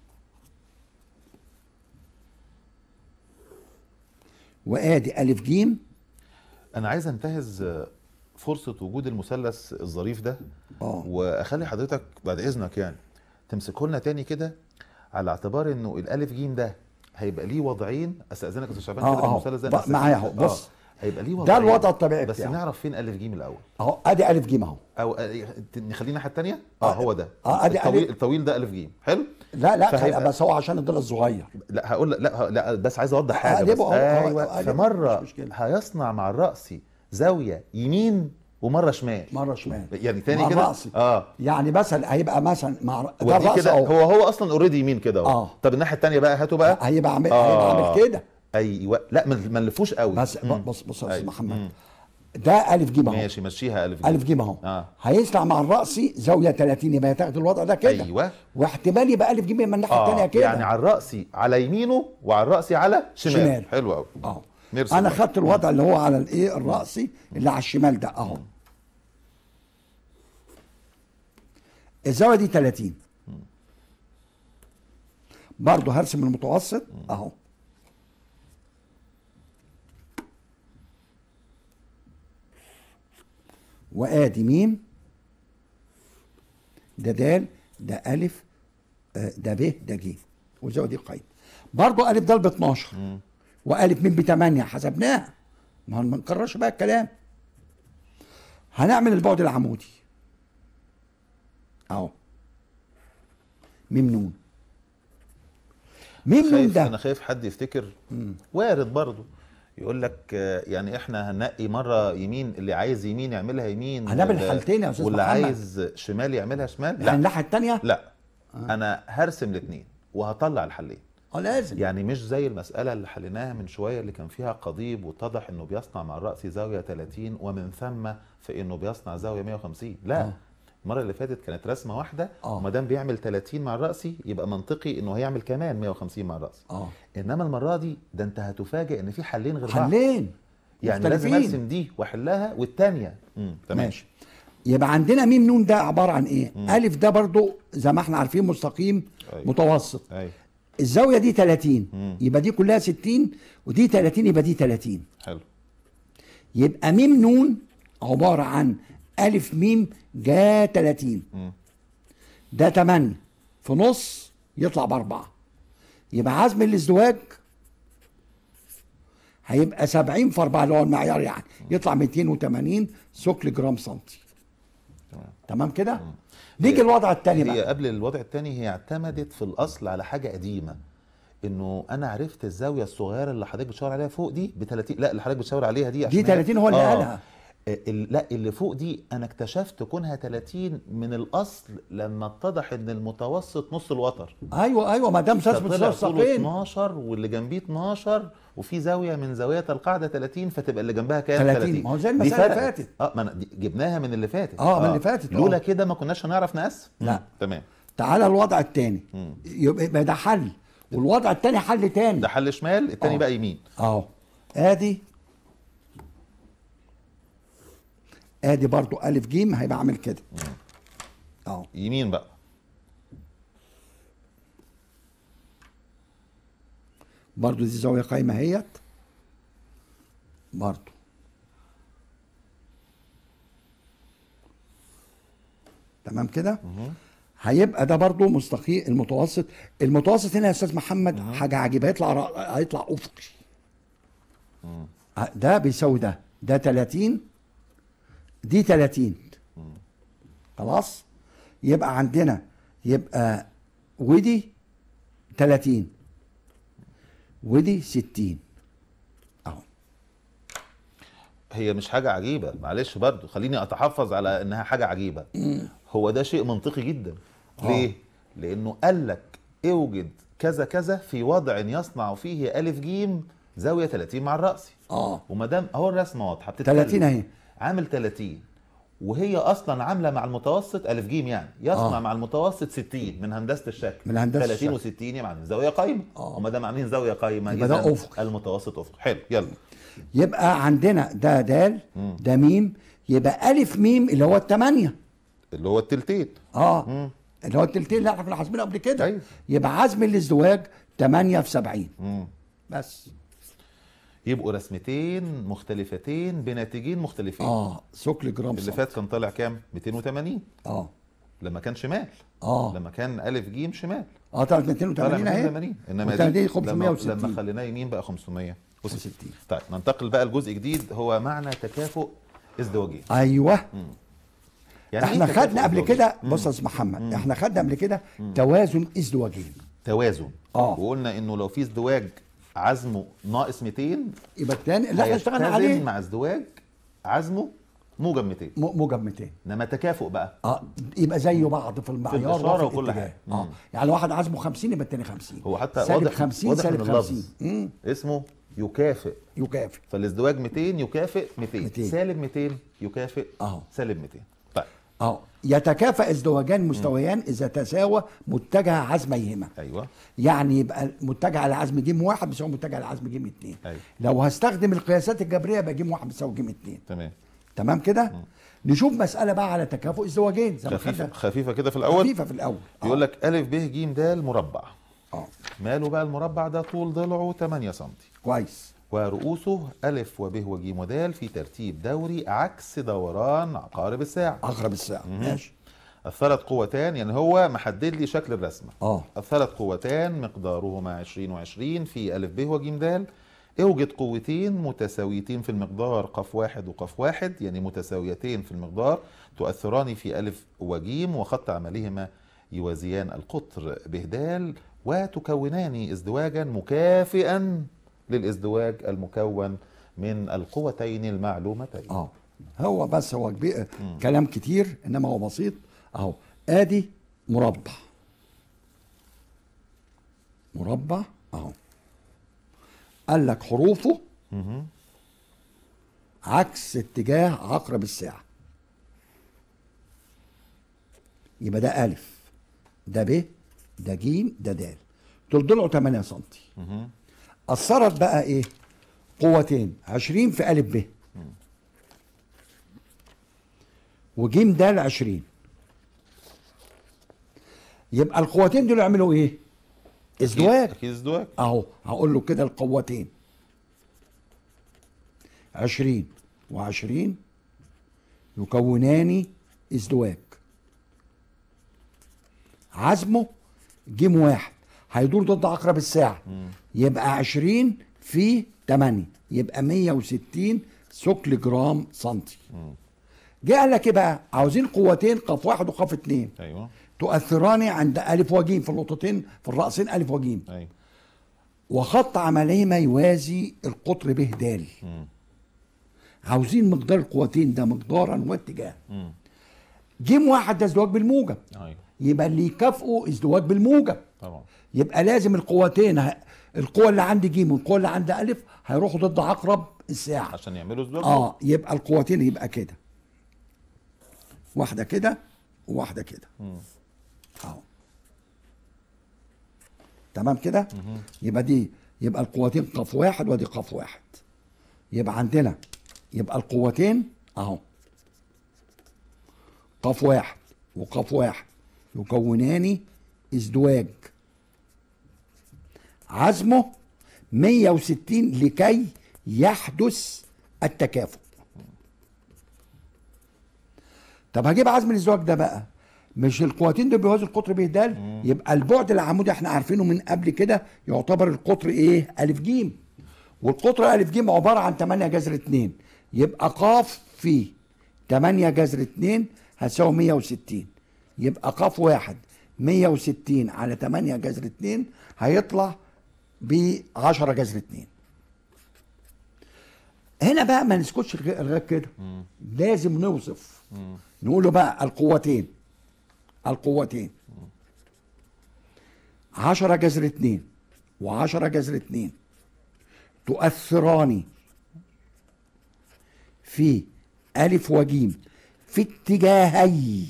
وادي الف جيم انا عايز انتهز آه، فرصه وجود المثلث الظريف ده اه. واخلي حضرتك بعد اذنك يعني تمسكه لنا تاني كده على اعتبار انه الالف جيم ده هيبقى ليه وضعين استاذنك يا استاذ شعبان اه، كده اهو. المثلث ده بقى نأسسه. معايا اهو، آه، بص. هيبقى ليه ده وضعين الوضع الطبيعي بس بتاعه. نعرف فين الف جيم الاول اهو ادي الف جيم اهو او آه، نخليه الناحيه الثانيه اه آه، هو ده آه، أدي الطويل ألف. الطويل ده الف جيم حلو لا لا فهيبقى- خلي بس هو عشان الضلع الصغير لا هقول لك لا لا بس عايز اوضح حاجه بس أقلبه أهو، أهو، ايوه أقلبه، فمره مش مشكلة. هيصنع مع الراس زاويه يمين ومره شمال مره شمال يعني تاني مع كده الرأسي. اه يعني مثلا هيبقى مثلا مع ده ودي الراس كده اهو هو هو اصلا اوريدي يمين كده اهو آه. طب الناحيه الثانيه بقى هاتوا بقى هيبقى عامل آه. هيبقى عامل كده ايوه لا ما ما نلفوش قوي بس مم. بص بص يا أيوة. استاذ محمد مم. ده الف جيم اهو ماشي مشيها الف جيم الف جيم اهو اه هيطلع مع الرأسي زاويه 30 يبقى هتاخد الوضع ده كده أيوة. واحتمال يبقى الف جيم من الناحيه اه الثانيه كده يعني على الرأسي على يمينه وعلى الرأسي على شمال, شمال. حلو قوي اهو نرسم انا بقى. خدت الوضع اللي هو على الايه الرأسي اللي على الشمال ده اهو الزاويه دي 30 برضه هرسم المتوسط اهو وادي ميم ده دال ده الف آه، ده ب ده ج والزاويه دي قيد برضه الف دال ب 12 والف ميم ب 8 حسبناها ما ما نكررش بقى الكلام هنعمل البعد العمودي اهو ميم نون ميم نون خايف ده انا خايف حد يفتكر وارد برضه يقول لك آه، يعني احنا هننقي مره يمين اللي عايز يمين يعملها يمين هنعمل واللي- الحالتين يا أستاذ واللي محمد. عايز شمال يعملها شمال يعني لا الناحيه الثانيه لا انا هرسم الاثنين وهطلع الحلين اه لازم يعني مش زي المسألة اللي حليناها من شوية اللي كان فيها قضيب واتضح انه بيصنع مع الرأس زاوية 30 ومن ثم في انه بيصنع زاوية 150 لا آه. المرة اللي فاتت كانت رسمة واحدة آه. وما دام بيعمل 30 مع الرأسي يبقى منطقي انه هيعمل كمان 150 مع الرأس اه انما المرة دي ده انت هتفاجئ ان في حلين غير بعض حلين يعني لازم مختلفين. ارسم دي واحلها والتانية امم تمام ماشي يبقى عندنا ميم نون ده عباره عن ايه؟ الف ده برضو زي ما احنا عارفين مستقيم أيوة. متوسط ايوه الزاويه دي 30 مم. يبقى دي كلها 60 ودي 30 يبقى دي 30 حلو يبقى ميم نون عباره عن الف ميم جا 30 مم. ده 8 في نص يطلع باربعه يبقى عزم الازدواج هيبقى 70 في 4 اللي هو المعيار يعني يطلع 280 ثقل جرام سنتي تمام. تمام كده نيجي الوضع الثاني هي بقى قبل الوضع الثاني هي اعتمدت في الاصل على حاجه قديمه انه انا عرفت الزاويه الصغيره اللي حضرتك بتشاور عليها فوق دي ب 30 لا اللي حضرتك بتشاور عليها دي عشان دي 30 هو اللي آه. قالها. ال- لا اللي فوق دي انا اكتشفت كونها 30 من الاصل لما اتضح ان المتوسط نص الوتر ايوه ايوه ما دام ثبت فطلع طوله ساقين 12 واللي جنبيه 12 وفي زاويه من زاويات القاعده 30 فتبقى اللي جنبها كام 30. ما هو زي دي المسألة اللي فرقت. فاتت. اه ما أنا دي- جبناها من اللي فاتت آه، من اللي فاتت، آه. لولا كده ما كناش هنعرف نقسم لا. مم، تمام تعالى الوضع الثاني مم. يبقى يبقى ده حل والوضع الثاني حل تاني ده حل شمال التاني آه. بقى يمين اهو ادي ادي برضو الف جيم هيبقى عامل كده اهو يمين بقى برضو دي زاويه قايمه اهيت برضو تمام كده هيبقى ده برضو مستقيم المتوسط المتوسط هنا يا استاذ محمد حاجه عجيبه هيطلع را- هيطلع افقي ده بيساوي ده ده 30 دي 30 خلاص يبقى عندنا يبقى ودي 30 ودي 60 اهو هي مش حاجه عجيبه معلش برضو خليني اتحفظ على انها حاجه عجيبه هو ده شيء منطقي جدا ليه لانه قال لك اوجد كذا كذا في وضع يصنع فيه الف جيم زاويه 30 مع الراس اه وما دام اهو الرسمه واضحه بتتكلم 30 اهي عامل 30 وهي اصلا عامله مع المتوسط الف جيم يعني يصنع آه. مع المتوسط 60 من هندسه الشكل من هندسة 30 الشكل. و60 يبقى عاملين زاويه قايمه آه. وما دام عاملين زاويه قايمه يبقى ده إذن أفق. المتوسط افق حلو يلا يبقى عندنا ده دال ده ميم يبقى الف ميم اللي هو الثمانيه اللي هو التلتين اه اللي هو التلتين اللي احنا كنا حاسبينه قبل كده أيوة. يبقى عزم الازدواج 8 في 70 مم. بس يبقوا رسمتين مختلفتين بناتجين مختلفين اه ثقل جرام اللي صفر. فات كان طالع كام 280 اه لما كان شمال اه لما كان الف جيم شمال اه طلعت طالع 280 اهي 280 انما والتاني دي دي 560 لما, لما خليناه يمين بقى 560 وستين. طيب ننتقل بقى لجزء جديد هو معنى تكافؤ ازدواجين ايوه يعني احنا إيه تكافؤ خدنا قبل ازدواجين؟ كده بص يا استاذ محمد احنا خدنا قبل كده توازن ازدواجين توازن آه. وقلنا انه لو في ازدواج عزمه ناقص 200 يبقى الثاني اللي احنا اشتغلنا هيتزن عليه مع ازدواج عزمه موجب 200 م- موجب 200 انما تكافؤ بقى اه يبقى زيه بعض في المعيار الإشارة وفي وكل الاتجاه. حاجة. اه مم. يعني واحد عزمه 50 يبقى الثاني 50 هو حتى سالب واضح 50 واضح سالب من 50 اللفظ مم. اسمه يكافئ يكافئ فالازدواج 200 يكافئ 200 200. سالب 200 يكافئ أهو. سالب 200 طيب اه يتكافئ ازدواجان مستويان اذا تساوى متجه عزميهما ايوه يعني يبقى متجه على عزم جيم واحد بيساوي متجه على عزم جيم اثنين أيوة. لو هستخدم القياسات الجبريه يبقى جيم واحد بيساوي جيم اثنين تمام تمام كده نشوف مساله بقى على تكافؤ ازدواجين زي ما خفيفه خدنا خفيفه كده في الاول خفيفه في الاول يقول لك الف ب ج د مربع اه ماله بقى المربع ده طول ضلعه 8 سم كويس ورؤوسه ألف وب وج ودال في ترتيب دوري عكس دوران عقارب الساعة اغرب الساعه ماشي الثلاث قوتان يعني هو محدد لي شكل الرسمة اه الثلاث قوتان مقدارهما 20 و20 في ألف ب وج د اوجد قوتين متساويتين في المقدار قف واحد وقف واحد يعني متساويتين في المقدار تؤثران في ألف وجيم وخط عملهما يوازيان القطر بهدال وتكونان ازدواجا مكافئا للازدواج المكون من القوتين المعلومتين اه هو بس هو كبير كلام كتير انما هو بسيط اهو ادي مربع مربع اهو قال لك حروفه عكس اتجاه عقرب الساعة يبقى ده ألف ده ب ده ج ده د دول ضلعوا 8 سم أثرت بقى إيه؟ قوتين 20 في ألف ب وجيم د 20 يبقى القوتين دول يعملوا ايه؟ ازدواج اكيد ازدواج اهو هقول له كده القوتين 20 و20 يكونان ازدواج عزمه جيم واحد هيدور ضد عقرب الساعة يبقى 20 في 8 يبقى 160 ثقل جرام سنتي جه قال لك ايه بقى عاوزين قوتين قاف واحد وقاف اتنين ايوه تؤثران عند ألف وجيم في النقطتين في الرأسين ألف وجيم ايوه وخط عملهما يوازي القطر به د عاوزين مقدار القوتين ده مقدارا واتجاه جيم واحد ده ازدواج بالموجب ايوه يبقى اللي يكافئه ازدواج بالموجب طبعا يبقى لازم القوتين ه- القوة اللي عند جيم والقوة اللي عند ألف هيروحوا ضد عقرب الساعة عشان يعملوا ازدواج اه يبقى القوتين يبقى كده واحدة كده وواحدة كده اهو تمام كده يبقى دي يبقى القوتين قاف واحد ودي قاف واحد يبقى عندنا يبقى القوتين اهو قاف واحد وقاف واحد يكونان ازدواج عزمه 160 لكي يحدث التكافؤ طب هجيب عزم الازدواج ده بقى مش القوتين دول بيوازوا القطر ب د يبقى البعد العمودي احنا عارفينه من قبل كده يعتبر القطر ايه الف ج والقطر الف ج عباره عن 8 جذر 2 يبقى قاف في 8 جذر 2 هتساوي 160 يبقى قاف واحد 160 على 8 جذر 2 هيطلع ب 10 جذر 2 هنا بقى ما نسكتش لغايه لغاية كده لازم نوصف نقول له بقى القوتين القوتين عشرة جذر اتنين وعشرة جذر اتنين تؤثران في ألف وجيم في اتجاهي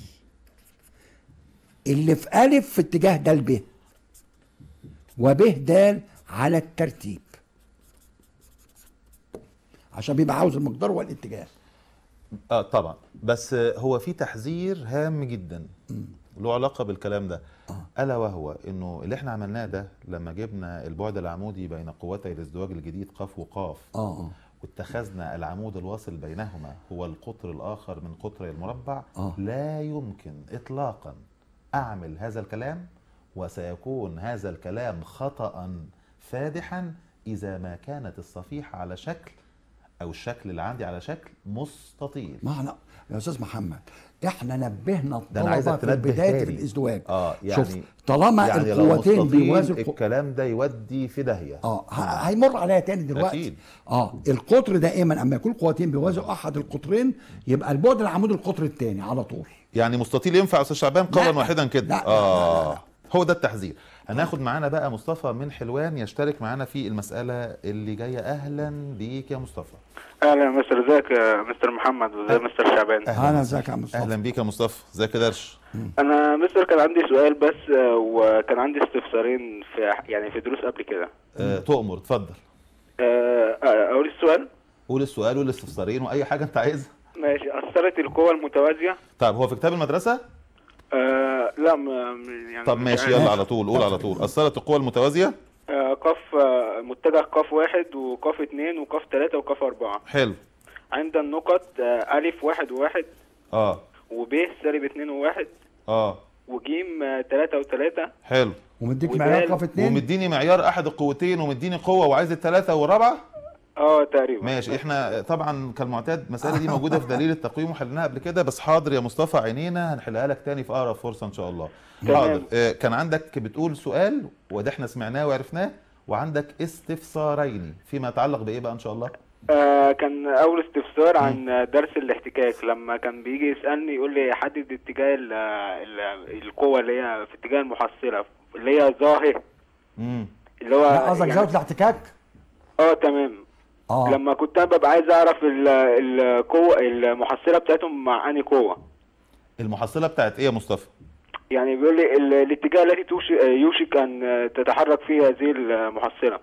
اللي في ألف في اتجاه د ب وب د على الترتيب عشان بيبقى عاوز المقدار والاتجاه اه طبعا بس آه، هو في تحذير هام جدا له علاقه بالكلام ده الا وهو انه اللي احنا عملناه ده لما جبنا البعد العمودي بين قوتي الازدواج الجديد قاف وقاف اه اه واتخذنا العمود الواصل بينهما هو القطر الاخر من قطر المربع آه. لا يمكن اطلاقا اعمل هذا الكلام وسيكون هذا الكلام خطا فادحا اذا ما كانت الصفيحه على شكل او الشكل اللي عندي على شكل مستطيل ما احنا يا استاذ محمد احنا نبهنا ده أنا عايزك الطلبه في تنبه بدايه تاني. الازدواج اه شوف يعني طالما يعني لو القوتين مستطيل بيوازوا القو- الكلام ده يودي في داهيه اه ه- هيمر عليها تاني دلوقتي أكيد. اه القطر دائما اما يكون قوتين بيوازوا احد القطرين يبقى البعد العمود القطر الثاني على طول يعني مستطيل ينفع يا استاذ شعبان قولا لا. واحدا كده لا، لا، لا، اه لا. هو ده التحذير هناخد معانا بقى مصطفى من حلوان يشترك معانا في المساله اللي جايه اهلا بيك يا مصطفى اهلا يا مستر ازيك يا مستر محمد وازي مستر شعبان اهلا ازيك يا مصطفى اهلا بيك يا مصطفى ازيك يا درش انا مستر كان عندي سؤال بس آه، وكان عندي استفسارين في يعني في دروس قبل كده آه تؤمر اتفضل آه، آه، اقول السؤال قول السؤال والاستفسارين واي حاجه انت عايزها ماشي اثرت القوة المتوازية طيب هو في كتاب المدرسه آه لا م- م- يعني طب مش ماشي عارف. يلا على طول قول على طول اثرت القوى المتوازيه آه قاف آه، متجه قاف واحد وقاف اتنين وقاف تلاتة وقاف أربعة حلو عند النقط آه ألف واحد وواحد اه وب سالب اتنين وواحد اه وجيم آه، تلاتة وتلاتة حلو ومديك وده معايا ال- رقم اتنين ومديني معيار احد القوتين ومديني قوه وعايز الثلاثه والرابعه اه تقريبا ماشي احنا طبعا كالمعتاد المساله دي موجوده في دليل التقويم وحلناها قبل كده بس حاضر يا مصطفى عينينا هنحلها لك تاني في اقرب فرصه ان شاء الله تمام. حاضر اه كان عندك بتقول سؤال وده احنا سمعناه وعرفناه وعندك استفسارين فيما يتعلق بايه بقى ان شاء الله آه كان أول استفسار عن آه، درس الاحتكاك لما كان بيجي يسألني يقول لي حدد اتجاه ال- ال- القوة اللي هي في اتجاه المحصلة اللي هي ظاهر امم اللي هو لا قصدك يعني- زاويه الاحتكاك اه تمام اه لما كنت انا ببقى عايز اعرف ال- القوة المحصلة بتاعتهم مع انهي قوة المحصله بتاعت ايه يا مصطفى يعني بيقول لي ال- الاتجاه التي توش- يوشك ان تتحرك فيه هذه المحصلة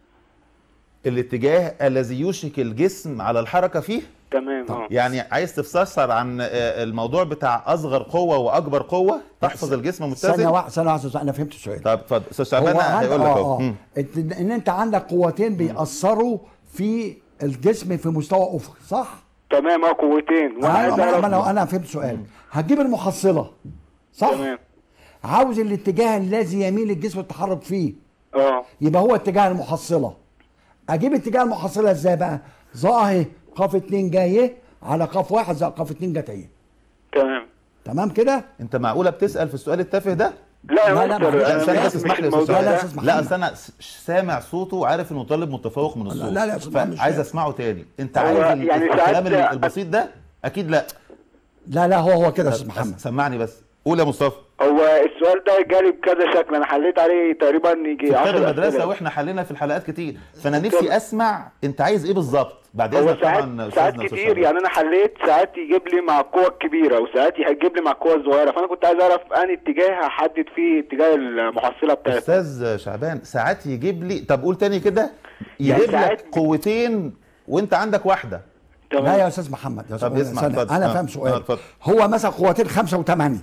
الاتجاه الذي يوشك الجسم على الحركه فيه تمام اه يعني عايز تفسر عن آه، الموضوع بتاع اصغر قوه واكبر قوه تحفظ الجسم ثانيه متزن واحده ثانيه واحده انا فهمت السؤال طب اتفضل استاذ شعبان هو عند- هيقول لك آه، اهو آه. مم. إنت- ان انت عندك قوتين بيأثروا في الجسم في مستوى افقي صح؟ تمام اه قوتين وانا عايز انا اعرف انا لو انا فهمت سؤال هتجيب المحصله صح؟ تمام عاوز الاتجاه الذي يميل الجسم التحرك فيه اه يبقى هو اتجاه المحصله اجيب اتجاه المحصله ازاي بقى؟ ظاهر قاف اتنين جايه على قاف واحد زائد قاف اتنين جت اهي تمام تمام كده؟ انت معقوله بتسال في السؤال التافه ده لا يا لا، لا، مستر معلش، أنا لا ثانيه مش- بس اسمح مش لي يا الموضوع استاذ لا، لا، ده. أستاذ شعبان. محمد. لا اصل انا س- سامع صوته وعارف انه طالب متفوق من الصوت لا، لا، يا أستاذ محمد، مش عايز فاهم. اسمعه تاني انت هو عايز ال- يعني الكلام ساعات- ال- البسيط ده اكيد لا لا لا هو هو كده يا استاذ بس محمد سمعني بس قول يا مصطفى هو السؤال ده جالي بكذا شكل انا حليت عليه تقريبا يجي في 10 كتاب المدرسه أسئلة. واحنا حلينا في الحلقات كتير فانا نفسي اسمع انت عايز ايه بالظبط بعد هو اذنك ساعات طبعا ساعات أستاذنا أستاذ كتير شعبان. يعني انا حليت ساعات يجيب لي مع القوه الكبيره وساعات يجيب لي مع القوه الصغيره فانا كنت عايز اعرف انهي اتجاه احدد فيه اتجاه المحصله بتاعتي استاذ شعبان ساعات يجيب لي طب قول تاني كده يعني يجيب لك ساعات- قوتين وانت عندك واحده لا يا استاذ محمد يا طب أستاذ اسمع، استنى، اتفضل. انا آه، فاهم آه، سؤال اتفضل. هو مثلا قوتين خمسه وثمانيه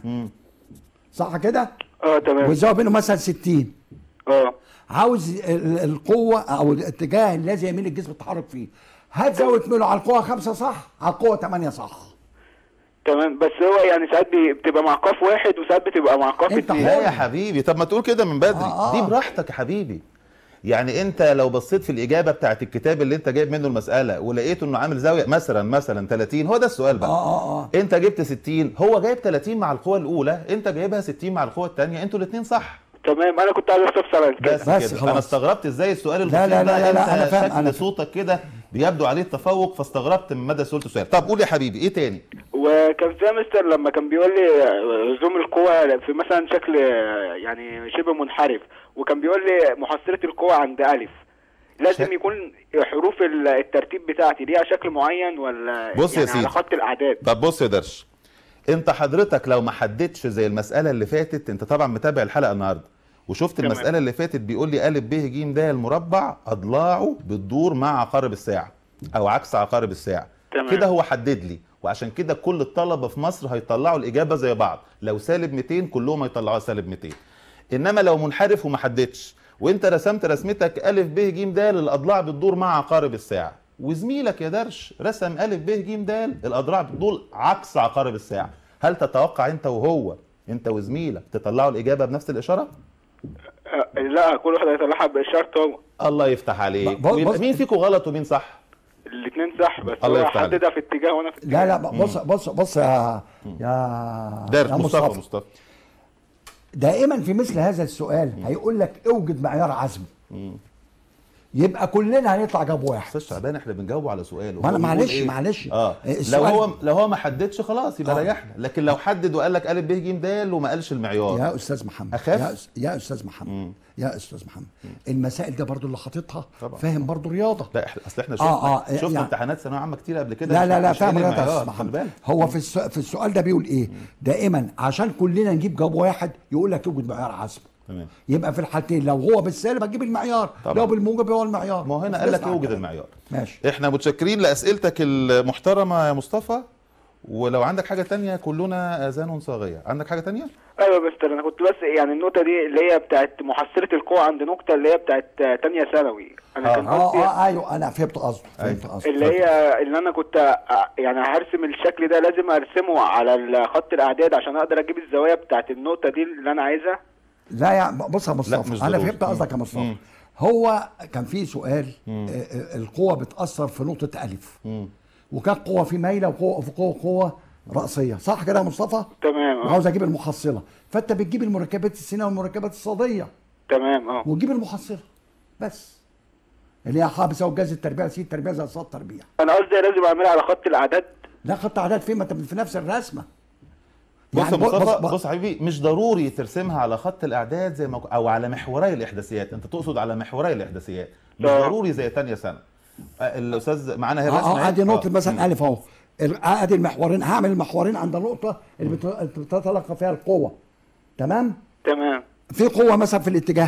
صح كده؟ اه تمام والزاويه بينهم مثلا 60 اه عاوز ال- القوه او الاتجاه الذي يميل الجسم التحرك فيه هات زاويه ميله على القوه خمسه صح على القوه 8 صح تمام بس هو يعني ساعات بي- بتبقى مع قاف واحد وساعات بتبقى مع قاف انت اتنين لا يا حبيبي طب ما تقول كده من بدري آه، آه. دي براحتك يا حبيبي يعني انت لو بصيت في الاجابه بتاعت الكتاب اللي انت جايب منه المساله ولقيته انه عامل زاويه مثلا مثلا 30 هو ده السؤال بقى اه اه اه انت جبت 60 هو جايب 30 مع القوه الاولى انت جايبها 60 مع القوه الثانيه انتوا الاثنين صح تمام انا كنت عايز استفسر عن كده بس, بس كده خلاص. انا استغربت ازاي السؤال لا، البسيط لا، ده لا، لا، انت أنا فاهم، شكل أنا فاهم. صوتك كده بيبدو عليه التفوق فاستغربت من مدى سهوله السؤال طب قول يا حبيبي ايه تاني وكان في مستر لما كان بيقول لي لزوم القوة في مثلا شكل يعني شبه منحرف وكان بيقول لي محصلة القوة عند ألف لازم شك- يكون حروف ال- الترتيب بتاعتي ليها شكل معين ولا بص يا يعني سيدي. على خط الأعداد طب بص يا درش انت حضرتك لو ما حددتش زي المساله اللي فاتت انت طبعا متابع الحلقه النهارده وشفت تمام. المساله اللي فاتت بيقول لي ا ب ج د المربع اضلاعه بتدور مع عقارب الساعه او عكس عقارب الساعه تمام. كده هو حدد لي وعشان كده كل الطلبه في مصر هيطلعوا الاجابه زي بعض لو سالب 200 كلهم هيطلعوها سالب 200 انما لو منحرف وما حددش وانت رسمت رسمتك ا ب ج د الاضلاع بتدور مع عقارب الساعه وزميلك يا درش رسم ا ب ج د الاضلاع بتدور عكس عقارب الساعه هل تتوقع انت وهو انت وزميلك تطلعوا الاجابه بنفس الاشاره أه، لا كل واحد هيطلعها بإشارة هو الله يفتح عليك ب- بص- ويبقى مين فيكم غلط ومين صح الاثنين صح بس الله هو يفتح عليك. حددها في اتجاه وانا في اتجاه لا لا بص بص بص يا يا درش يا مصطفى مصطفى دائما في مثل هذا السؤال هيقول لك اوجد معيار عزم يبقى كلنا هنطلع جاب واحد استاذ شعبان احنا بنجاوبه على سؤال ما أنا وهو بيقول معلش- إيه؟ معلش. اه لو السؤال- هو لو هو ما حددش خلاص يبقى آه. ريحنا لكن لو حدد وقال لك ا ب ج د وما قالش المعيار يا استاذ محمد أخاف؟ يا, أس... يا استاذ محمد يا استاذ محمد المسائل ده برضو اللي حاططها طبعا. فاهم برضو رياضه لا احنا اصل احنا شفنا آه، آه، شفنا يعني- امتحانات ثانويه عامه كتير قبل كده لا مش- لا لا مش فاهم قايلين رياضه يا المعيار، استاذ خلي محمد بالك. هو في الس... في السؤال ده بيقول ايه دائما عشان كلنا نجيب جواب واحد يقول لك اوجد معيار عزم تمام يبقى في الحالتين لو هو بالسالب هتجيب المعيار طبعا. لو بالموجب هو المعيار ما هو هنا قال لك نسمع اوجد الكلام. المعيار ماشي احنا متشكرين لاسئلتك المحترمه يا مصطفى ولو عندك حاجه تانية كلنا اذان صاغيه عندك حاجه تانية ايوه بس انا كنت بس يعني النقطه دي اللي هي بتاعت محصله القوه عند نقطه اللي هي بتاعت تانية ثانوي انا آه. كان اه قصدي اه ايوه انا فهمت قصده فهمت قصده اللي هي اللي انا كنت أ- يعني هرسم الشكل ده لازم ارسمه على خط الاعداد عشان اقدر اجيب الزوايا بتاعت النقطه دي اللي انا عايزها لا يا بص يا لا، مصطفى مش انا ضروري. فهمت قصدك يا مم. مصطفى هو كان في سؤال آه، آه، القوه بتاثر في نقطه الف وكان قوه في مايله وقوه في قوه قوه راسيه صح كده يا مصطفى تمام اه وعاوز اجيب المحصله فانت بتجيب المركبات السينيه والمركبات الصاديه تمام اه وتجيب المحصله بس اللي هي حا بيساوي جذر التربيع سي التربيع زائد صاد التربيع انا قصدي لازم اعملها على خط الاعداد لا خط اعداد فين ما انت في نفس الرسمه بص يا يعني بص- مصطفى بص- بص, يا حبيبي مش ضروري ترسمها على خط الاعداد زي ما او على محوري الاحداثيات انت تقصد على محوري الاحداثيات مش آه. ضروري زي تانية سنه آه، الاستاذ معانا هي اه الرسمه اه ادي أهي. نقطه آه. مثلا الف اهو ال- ادي المحورين هعمل المحورين عند النقطه اللي بت- بتتلقى فيها القوه تمام تمام في قوه مثلا في الاتجاه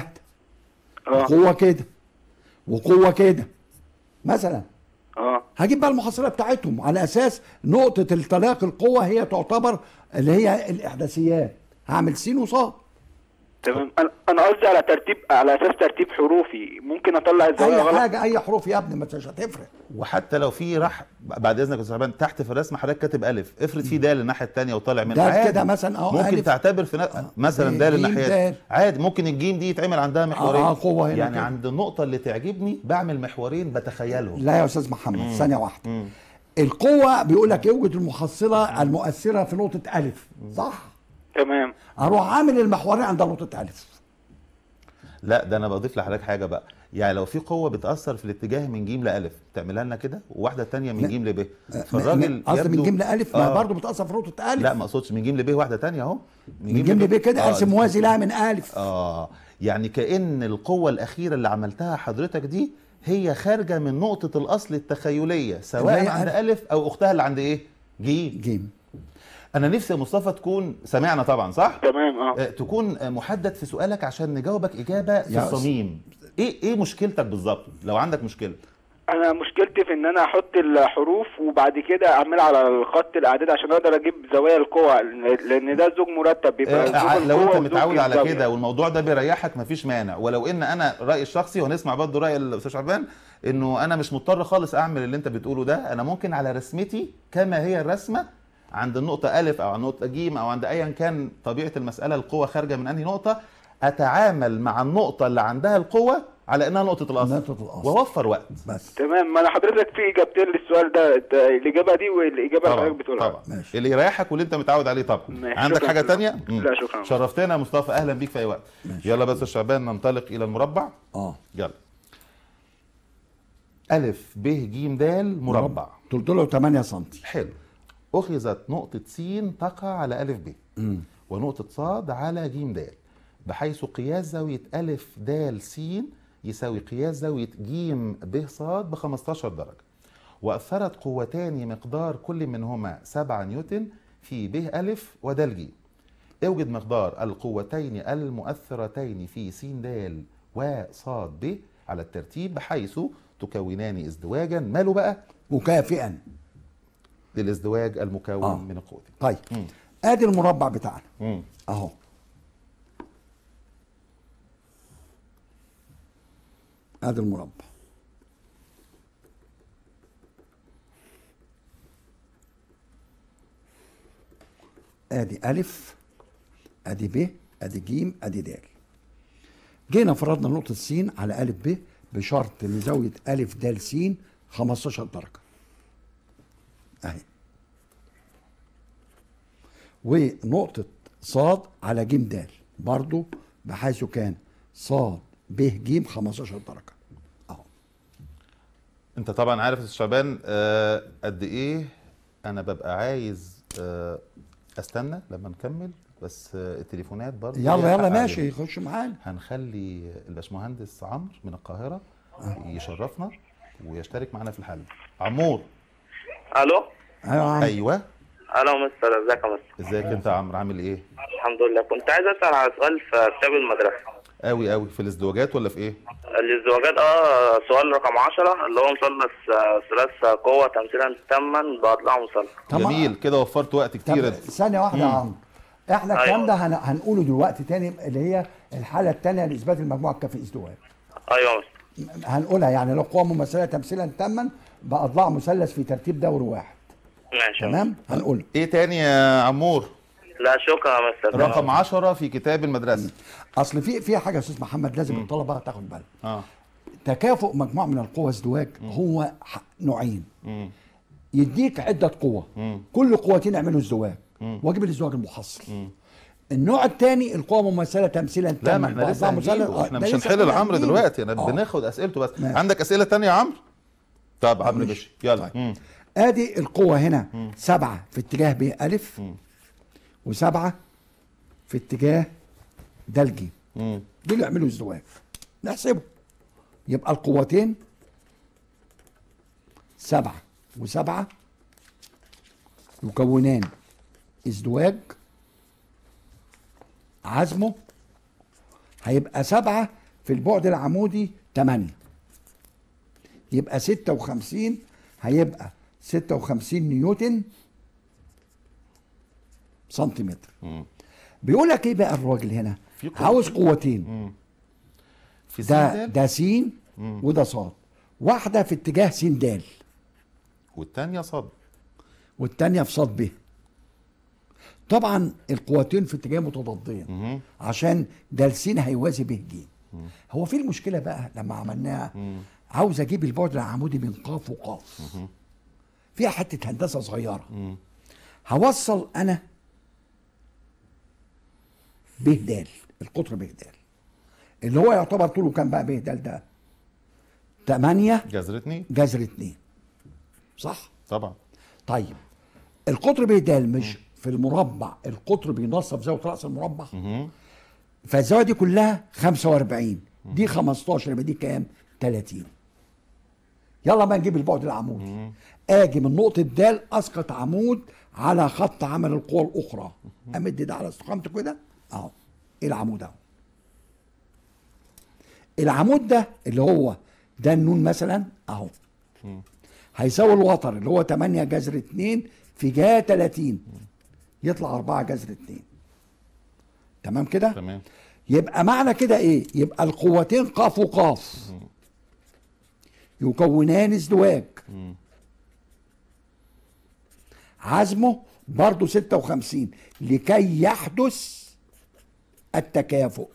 ده اه قوه كده وقوه كده مثلا اه هجيب بقى المحصله بتاعتهم على اساس نقطه التلاقي القوه هي تعتبر اللي هي الاحداثيات هعمل س وصاد تمام انا انا قصدي على ترتيب على اساس ترتيب حروفي ممكن اطلع الزوايا اي غلط حاجه اي حروف يا ابني مش هتفرق وحتى لو في راح بعد اذنك يا استاذ شعبان تحت في الرسم حضرتك كاتب الف افرض في دال الناحيه الثانيه وطالع من دال عادي. كده مثلا، اه، ممكن ألف. تعتبر في ن... مثلا جيم دال الناحيه دال. دي. عادي ممكن الجيم دي يتعمل عندها محورين اه، قوة هنا يعني كده. عند النقطه اللي تعجبني بعمل محورين بتخيلهم لا يا استاذ محمد ثانيه واحده القوه بيقول لك يوجد المحصله المؤثره في نقطه الف صح تمام اروح عامل المحورين عند نقطه الف لا ده انا بضيف لحضرتك حاجه بقى يعني لو في قوه بتاثر في الاتجاه من جيم لالف تعملها لنا كده وواحده تانية من جيم لب فالراجل قصدي من يبدو- جيم لالف ما آه. برضه بتاثر في نقطه الف لا ما اقصدش من جيم لب واحده تانية اهو من جيم لب كده آه، ارسم موازي لها من الف اه يعني كأن القوة الأخيرة اللي عملتها حضرتك دي هي خارجة من نقطة الأصل التخيلية سواء اللي هي عند ألف. ألف أو أختها اللي عند إيه؟ جيم جيم أنا نفسي يا مصطفى تكون سمعنا طبعا صح؟ تمام اه آه، تكون آه، محدد في سؤالك عشان نجاوبك إجابة في يا أس- الصميم إيه إيه مشكلتك بالظبط لو عندك مشكلة؟ انا مشكلتي في ان انا احط الحروف وبعد كده اعملها على خط الاعداد عشان اقدر اجيب زوايا القوة لان ده زوج مرتب بيبقى زوج آه، لو القوة انت وزوج متعود على الزاوية. كده والموضوع ده بيريحك مفيش مانع ولو ان انا رايي الشخصي وهنسمع برضه راي الاستاذ شعبان انه انا مش مضطر خالص اعمل اللي انت بتقوله ده انا ممكن على رسمتي كما هي الرسمه عند النقطه الف او عند النقطه ج او عند ايا كان طبيعه المساله القوه خارجه من انهي نقطه اتعامل مع النقطه اللي عندها القوه على انها نقطه الاصل نقطة الأصل. واوفر وقت بس تمام ما انا حضرتك في اجابتين للسؤال ده ده الاجابه دي والاجابه اللي حضرتك بتقولها طبعا ماشي. اللي يريحك واللي انت متعود عليه طبعا ماشي. عندك شكراً حاجه شكراً. تانية مم. لا، شكراً. شرفتنا يا مصطفى اهلا بيك في اي وقت يلا بس يا شعبان ننطلق الى المربع اه يلا ألف ب ج د مربع طوله 8 سم حلو أخذت نقطة س تقع على ألف ب ونقطة ص على ج د بحيث قياس زاوية ألف د س يساوي قياس زاوية ج ب ص ب 15 درجة وأثرت قوتان مقدار كل منهما 7 نيوتن في ب ألف ود ج اوجد مقدار القوتين المؤثرتين في س د وص ب على الترتيب بحيث تكونان ازدواجا ماله بقى مكافئا للازدواج المكون آه. من القوتين طيب مم. ادي المربع بتاعنا مم. اهو ادي المربع ادي الف ادي ب ادي ج ادي د جينا فرضنا نقطة س على ألف ب بشرط إن زاوية ألف د س 15 درجة. أهي. ونقطة صاد على ج د برضو بحيث كان صاد ب ج 15 درجة. أهو. انت طبعا عارف يا أستاذ شعبان آه، قد ايه انا ببقى عايز آه، استنى لما نكمل بس آه، التليفونات برضه يلا ليها يلا حق ماشي عليها. خش معانا. هنخلي الباشمهندس عمرو من القاهره يشرفنا ويشترك معنا في الحل عمور الو أيوة يا عم. ايوه الو مستر ازيك يا مستر ازيك انت يا عمرو عامل ايه الحمد لله كنت عايز اسال على سؤال في كتاب المدرسه قوي قوي في الازدواجات ولا في ايه الازدواجات اه سؤال رقم 10 اللي هو مثلث آه، ثلاث قوة تمثيلا تاما باضلاع مثلث طب- جميل كده وفرت وقت كتير طب ثانية واحدة يا عمرو. احنا أيوة. الكلام ده هن- هنقوله دلوقتي تاني اللي هي الحالة الثانية لإثبات المجموعة الكافي ازدواج. ايوه يا مستر هنقولها يعني لو قوة ممثلة تمثيلا تاما بأضلاع مثلث في ترتيب دوري واحد. ماشي يا مستر. تمام؟ هنقول ايه تاني يا عمور لا شكرا يا مستر رقم عشرة في كتاب المدرسة اصل في في حاجه يا استاذ محمد لازم الطلبه تاخد بالها اه تكافؤ مجموعه من القوى ازدواج هو ح- نوعين مم. يديك عده قوى كل قوتين يعملوا ازدواج واجب الازدواج المحصل النوع الثاني القوى ممثله تمثيلا لا تاما ما احنا لسه بأضلاع مثلثة. هنجيبه احنا ده مش لسه هنحل كنا العمرو هنجيبه. دلوقتي انا آه. بناخد اسئلته بس ماشي. عندك اسئله تانية يا عمرو طب عمرو ماشي. باشا يلا طيب. مم. ادي القوه هنا سبعه في اتجاه ب الف وسبعه في اتجاه د ج مم. دول يعملوا ازدواج نحسبه يبقى القوتين سبعة وسبعة يكونان ازدواج عزمه هيبقى سبعة في البعد العمودي تمانية يبقى ستة وخمسين هيبقى ستة وخمسين نيوتن سنتيمتر بيقول لك ايه بقى الراجل هنا في قوة. عاوز قوتين في ده سين ده سين وده صاد واحده في اتجاه س د والتانية صاد والتانيه في صاد ب طبعا القوتين في اتجاه متضادين عشان ده س هيوازي ب ج هو في المشكله بقى لما عملناها عاوز اجيب البعد العمودي من قاف وقاف فيها حته هندسه صغيره هوصل انا ب د القطر ب د اللي هو يعتبر طوله كام بقى ب د ده 8 جذر اتنين جذر 2 صح طبعا طيب القطر ب د مش في المربع القطر بينصب زاويه راس المربع فالزاويه دي كلها 45 دي 15 يبقى دي كام 30 يلا بقى نجيب البعد العمودي اجي من نقطه د اسقط عمود على خط عمل القوى الاخرى امد ده على استقامته كده اهو ايه العمود اهو العمود ده اللي هو ده النون مثلا اهو هيساوي الوتر اللي هو 8 جذر 2 في جهه 30 يطلع 4 جذر 2 تمام كده تمام يبقى معنى كده ايه يبقى القوتين قاف وقاف يكونان ازدواج عزمه برضه 56 لكي يحدث التكافؤ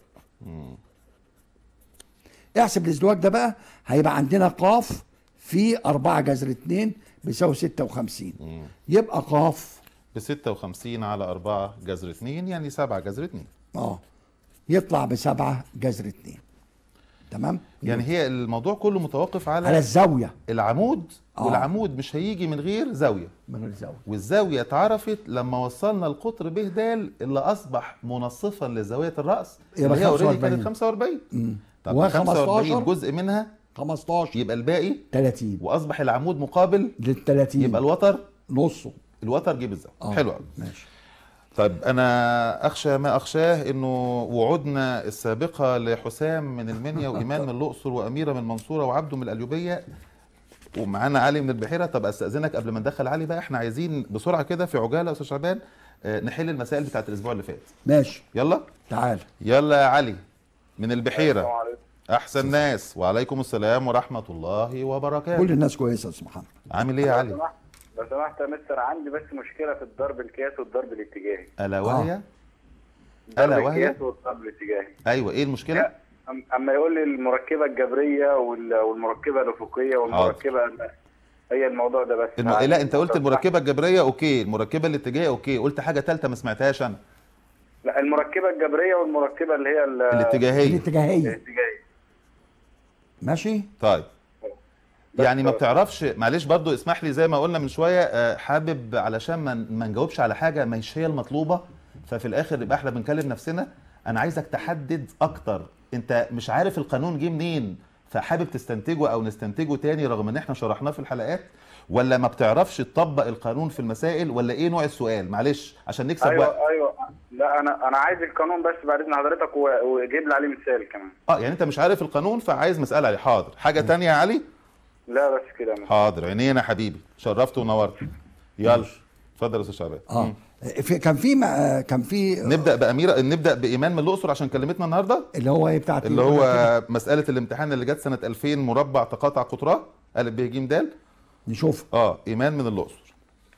احسب الازدواج ده بقى هيبقى عندنا قاف في 4 جذر 2 بيساوي 56 يبقى قاف ب 56 على 4 جذر 2 يعني 7 جذر 2 اه يطلع بسبعة جذر 2 تمام يعني هي الموضوع كله متوقف على, على الزاويه العمود آه. والعمود مش هيجي من غير زاويه من الزاويه والزاويه اتعرفت لما وصلنا القطر ب د اللي اصبح منصفا لزاويه الراس يبقى اللي هي اوريدي 45. كانت 45 طب و 45 15 جزء منها 15 يبقى الباقي 30 واصبح العمود مقابل لل 30 يبقى الوتر نصه الوتر جيب الزاويه آه. حلو قوي ماشي طيب انا اخشى ما اخشاه انه وعودنا السابقه لحسام من المنيا وايمان من الاقصر واميره من المنصوره وعبده من القليوبيه ومعانا علي من البحيره طب استاذنك قبل ما ندخل علي بقى احنا عايزين بسرعه كده في عجاله يا استاذ شعبان آه، نحل المسائل بتاعت الاسبوع اللي فات ماشي يلا تعال يلا يا علي من البحيره احسن ناس وعليكم السلام ورحمه الله وبركاته كل الناس كويسه يا استاذ محمد عامل ايه يا علي لو سمحت يا مستر عندي بس مشكله في الضرب القياسي والضرب الاتجاهي الا وهي الضرب الا وهي القياسي والضرب الاتجاهي ايوه ايه المشكله أم- اما يقول لي المركبه الجبريه وال- والمركبه الافقيه والمركبه ال- هي الموضوع ده بس الم... لا انت قلت المركبه الجبريه اوكي المركبه الاتجاهيه اوكي قلت حاجه ثالثه ما سمعتهاش انا لا المركبه الجبريه والمركبه اللي هي ال- الاتجاهيه الاتجاهيه الاتجاهيه ماشي طيب بس يعني ما خلاص. بتعرفش معلش برضو اسمح لي زي ما قلنا من شويه آه، حابب علشان ما ما نجاوبش على حاجه مش هي المطلوبه ففي الاخر يبقى احنا بنكلم نفسنا انا عايزك تحدد اكتر انت مش عارف القانون جه منين فحابب تستنتجه او نستنتجه تاني رغم ان احنا شرحناه في الحلقات ولا ما بتعرفش تطبق القانون في المسائل ولا ايه نوع السؤال معلش عشان نكسب ايوه وقت ايوه لا انا انا عايز القانون بس بعد اذن حضرتك و- وجيب لي عليه مثال كمان اه يعني انت مش عارف القانون فعايز مساله عليه حاضر حاجه تانية يا علي لا بس كده يا مستر. حاضر عينينا حبيبي شرفت ونورت يلا اتفضل يا استاذ شعبان اه مم. في كان في آه، كان في نبدا باميره نبدا بايمان من الاقصر عشان كلمتنا النهارده اللي هو ايه بتاعت اللي هو مساله الامتحان اللي جت سنه 2000 مربع تقاطع قطراه ا ب ج د نشوف اه ايمان من الاقصر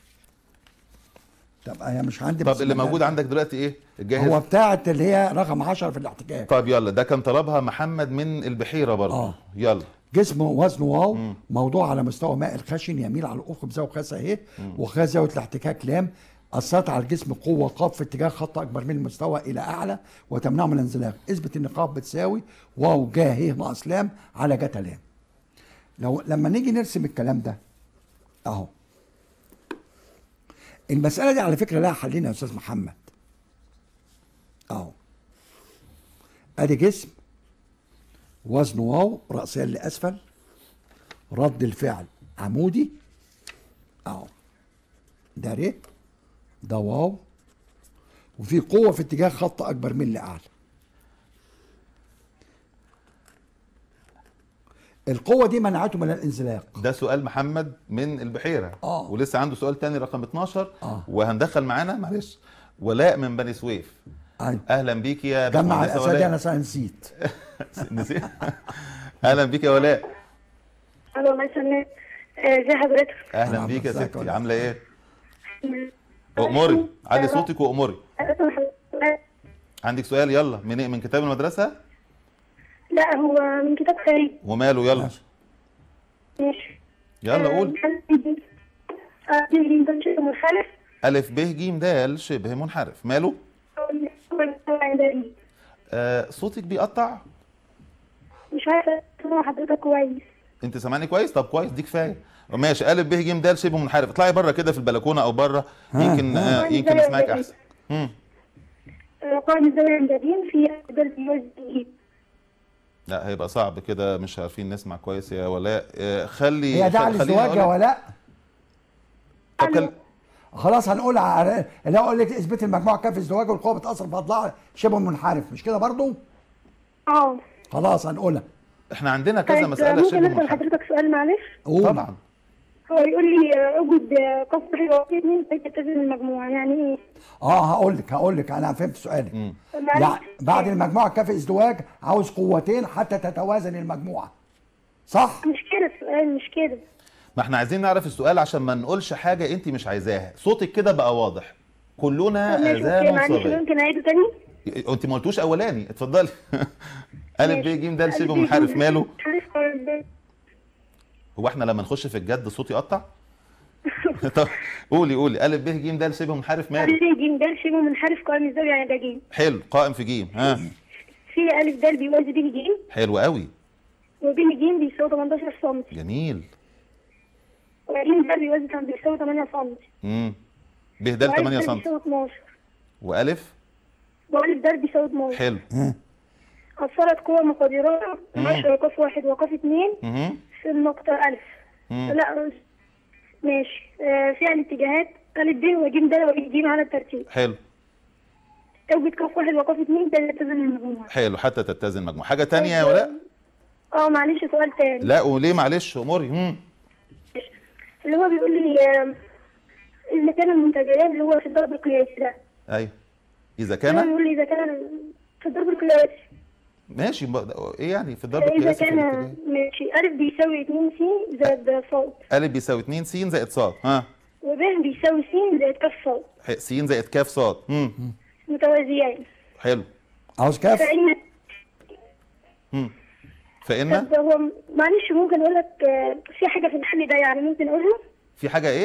طب انا مش عندي طب بس اللي ما- موجود عندك دلوقتي ايه الجاهز هو بتاعت اللي هي رقم 10 في الاحتكاك طب يلا ده كان طلبها محمد من البحيره برضه آه. يلا جسم وزنه واو موضوع على مستوى ماء الخشن يميل على الافق بزاويه خاصه اهي وخا زاويه الاحتكاك لام اثرت على الجسم قوه قاب في اتجاه خط اكبر من المستوى الى اعلى وتمنعه من الانزلاق اثبت ان قاب بتساوي واو جا ه ناقص لام على جتا لام لو لما نيجي نرسم الكلام ده اهو المساله دي على فكره لها حلين يا استاذ محمد اهو ادي جسم وزنه واو رأسيا لأسفل رد الفعل عمودي اهو ده ر ده واو وفي قوة في اتجاه خط أكبر من لأعلى القوة دي منعته من الانزلاق ده سؤال محمد من البحيره آه. ولسه عنده سؤال تاني رقم 12 آه. وهندخل معانا معلش ولاء من بني سويف أيوة. اهلا بيك يا جمع باشمهندسة الأساتذة ولاء أنا سا- نسيت نسيت اهلا بيك يا ولاء الو الله يسلمك آه، ازي حضرتك اهلا أهلا بيك يا ازيك يا ستي ولاء؟ عامله ايه اؤمري علي صوتك وامري عندك سؤال يلا من إيه؟ من كتاب المدرسه لا هو من كتاب خارجي وماله يلا ماشي. ماشي يلا قول آه، دي ده شيء منحرف الف ب ج د شبه منحرف ماله آه صوتك بيقطع مش عارفه اسمع حضرتك كويس انت سامعني كويس طب كويس دي كفايه ماشي الف ب ج د شبه منحرف اطلعي بره كده في البلكونه او بره يمكن ها. آه يمكن اسمعك احسن مم. آه، قائم الزاويه الجديد في درس الوزن لا هيبقى صعب كده مش عارفين نسمع كويس يا ولاء آه خلي هي ده خل- على خليني الازدواج يا أقولك- ولاء طب كل... خلاص هنقول على اللي اقول لك اثبت المجموعه كام في الزواج والقوه بتاثر في اضلاع شبه منحرف مش كده برضو اه خلاص هنقولها احنا عندنا كذا طيب مساله ممكن شبه اسال منحرف حضرتك سؤال معلش قول طبعا هو يقول لي آه، اوجد آه، قصر حلوة اثنين تتزن المجموعه يعني ايه اه هقول لك هقول لك انا فهمت سؤالك مم. معلش. يعني بعد المجموعه كافي ازدواج عاوز قوتين حتى تتوازن المجموعه صح مش كده السؤال مش كده ما احنا عايزين نعرف السؤال عشان ما نقولش حاجه انت مش عايزاها صوتك كده بقى واضح كلنا طب ماشي اوكي اذان معلش صغير ممكن اعيده تاني انت ما قلتوش اولاني اتفضلي الف ب ج د شبه منحرف ماله هو احنا لما نخش في الجد صوتي يقطع طب قولي قولي الف ب ج د شبه منحرف ماله ألف جيم دال شبه منحرف قائم الزاوية يعني ده جيم حلو قائم في جيم ها في ألف دال بيوازي به جيم حلو قوي وب ج بيساوي 18 سم جميل وج د بيوازي كان بيساوي 8 سم امم ب د 8 سم بيساوي 12 والف وألف د بيساوي 12 حلو أثرت قوة مقدرة 10 وقاف واحد وقاف اتنين مهم. في النقطة ألف مم. لا ماشي آه فيها الاتجاهات ألف ب وج د وج ج على الترتيب حلو توجد قاف واحد وقاف اتنين ده اللي تزن المجموعة حلو حتى تتزن مجموعه حاجه تانية يا ولاء اه معلش سؤال تاني لا وليه معلش اموري مم. اللي هو بيقول لي آه، إذا كان المنتجات اللي هو في الضرب القياسي ده ايوه اذا هو كان بيقول لي إذا كان في الضرب القياسي ماشي ب- ايه يعني في الضرب إذا القياسي في كان الاتجاه ماشي ألف بيساوي 2 س زائد ص الف بيساوي 2 س زائد ص ها وب بيساوي س زائد ك ص ح- س زائد ك ص امم متوازيان حلو عاوز كاف فإن فان طب هو معلش ممكن أقول لك آه، في حاجة في الحل ده يعني ممكن أقولها في حاجه ايه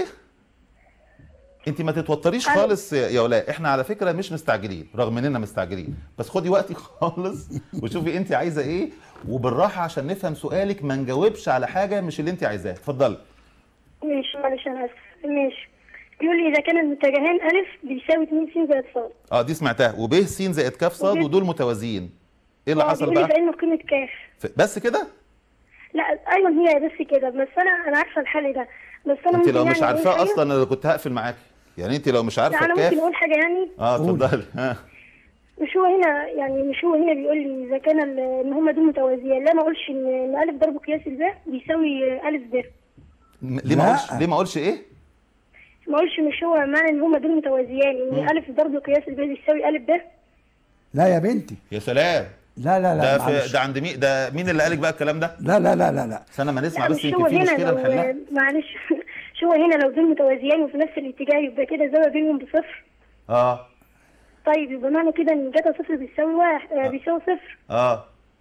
انت ما تتوتريش أيوة. خالص يا ولاء احنا على فكره مش مستعجلين رغم اننا مستعجلين بس خدي وقتك خالص وشوفي انت عايزه ايه وبالراحه عشان نفهم سؤالك ما نجاوبش على حاجه مش اللي انت عايزاها اتفضلي ماشي معلش أنا آسف ماشي بيقول لي إذا كان المتجهان ألف بيساوي 2 س زائد ص اه دي سمعتها وب س زائد ك ص وب- ودول متوازيين ايه اللي آه، حصل بيقول لي بقى فإن قيمة كاف ف- بس كده لا أيوه هي بس كده بس أنا أنا عارفة الحل ده بس أنا انت ممكن لو يعني مش أقول عارفاه حاجة؟ اصلا انا كنت هقفل معاكي يعني انت لو مش لا عارفه أنا الكاف ممكن أقول حاجة يعني اه اتفضلي ها مش هو هنا يعني مش هو هنا بيقول لي إذا كان ال- إن هما دول متوازيان لا ما أقولش إن إن ألف ضرب قياس الب بيساوي آه، ألف ب م- ليه ما لا. اقولش ليه ما اقولش ايه ما أقولش مش هو معنى إن هما دول متوازيان إن ألف ضرب قياس الب بيساوي ألف ب لا يا بنتي يا سلام لا لا لا ده في معلش. ده عند مين ده مين اللي قالك بقى الكلام ده لا لا لا لا لا استنى ما نسمع لا بس مش يمكن هو في هنا مشكله لو نحلها معلش مش هو هنا لو دول متوازيان وفي نفس الاتجاه يبقى كده الزاوية بينهم بصفر اه طيب يبقى معنى كده ان جتا صفر بيساوي واحد آه بيساوي صفر اه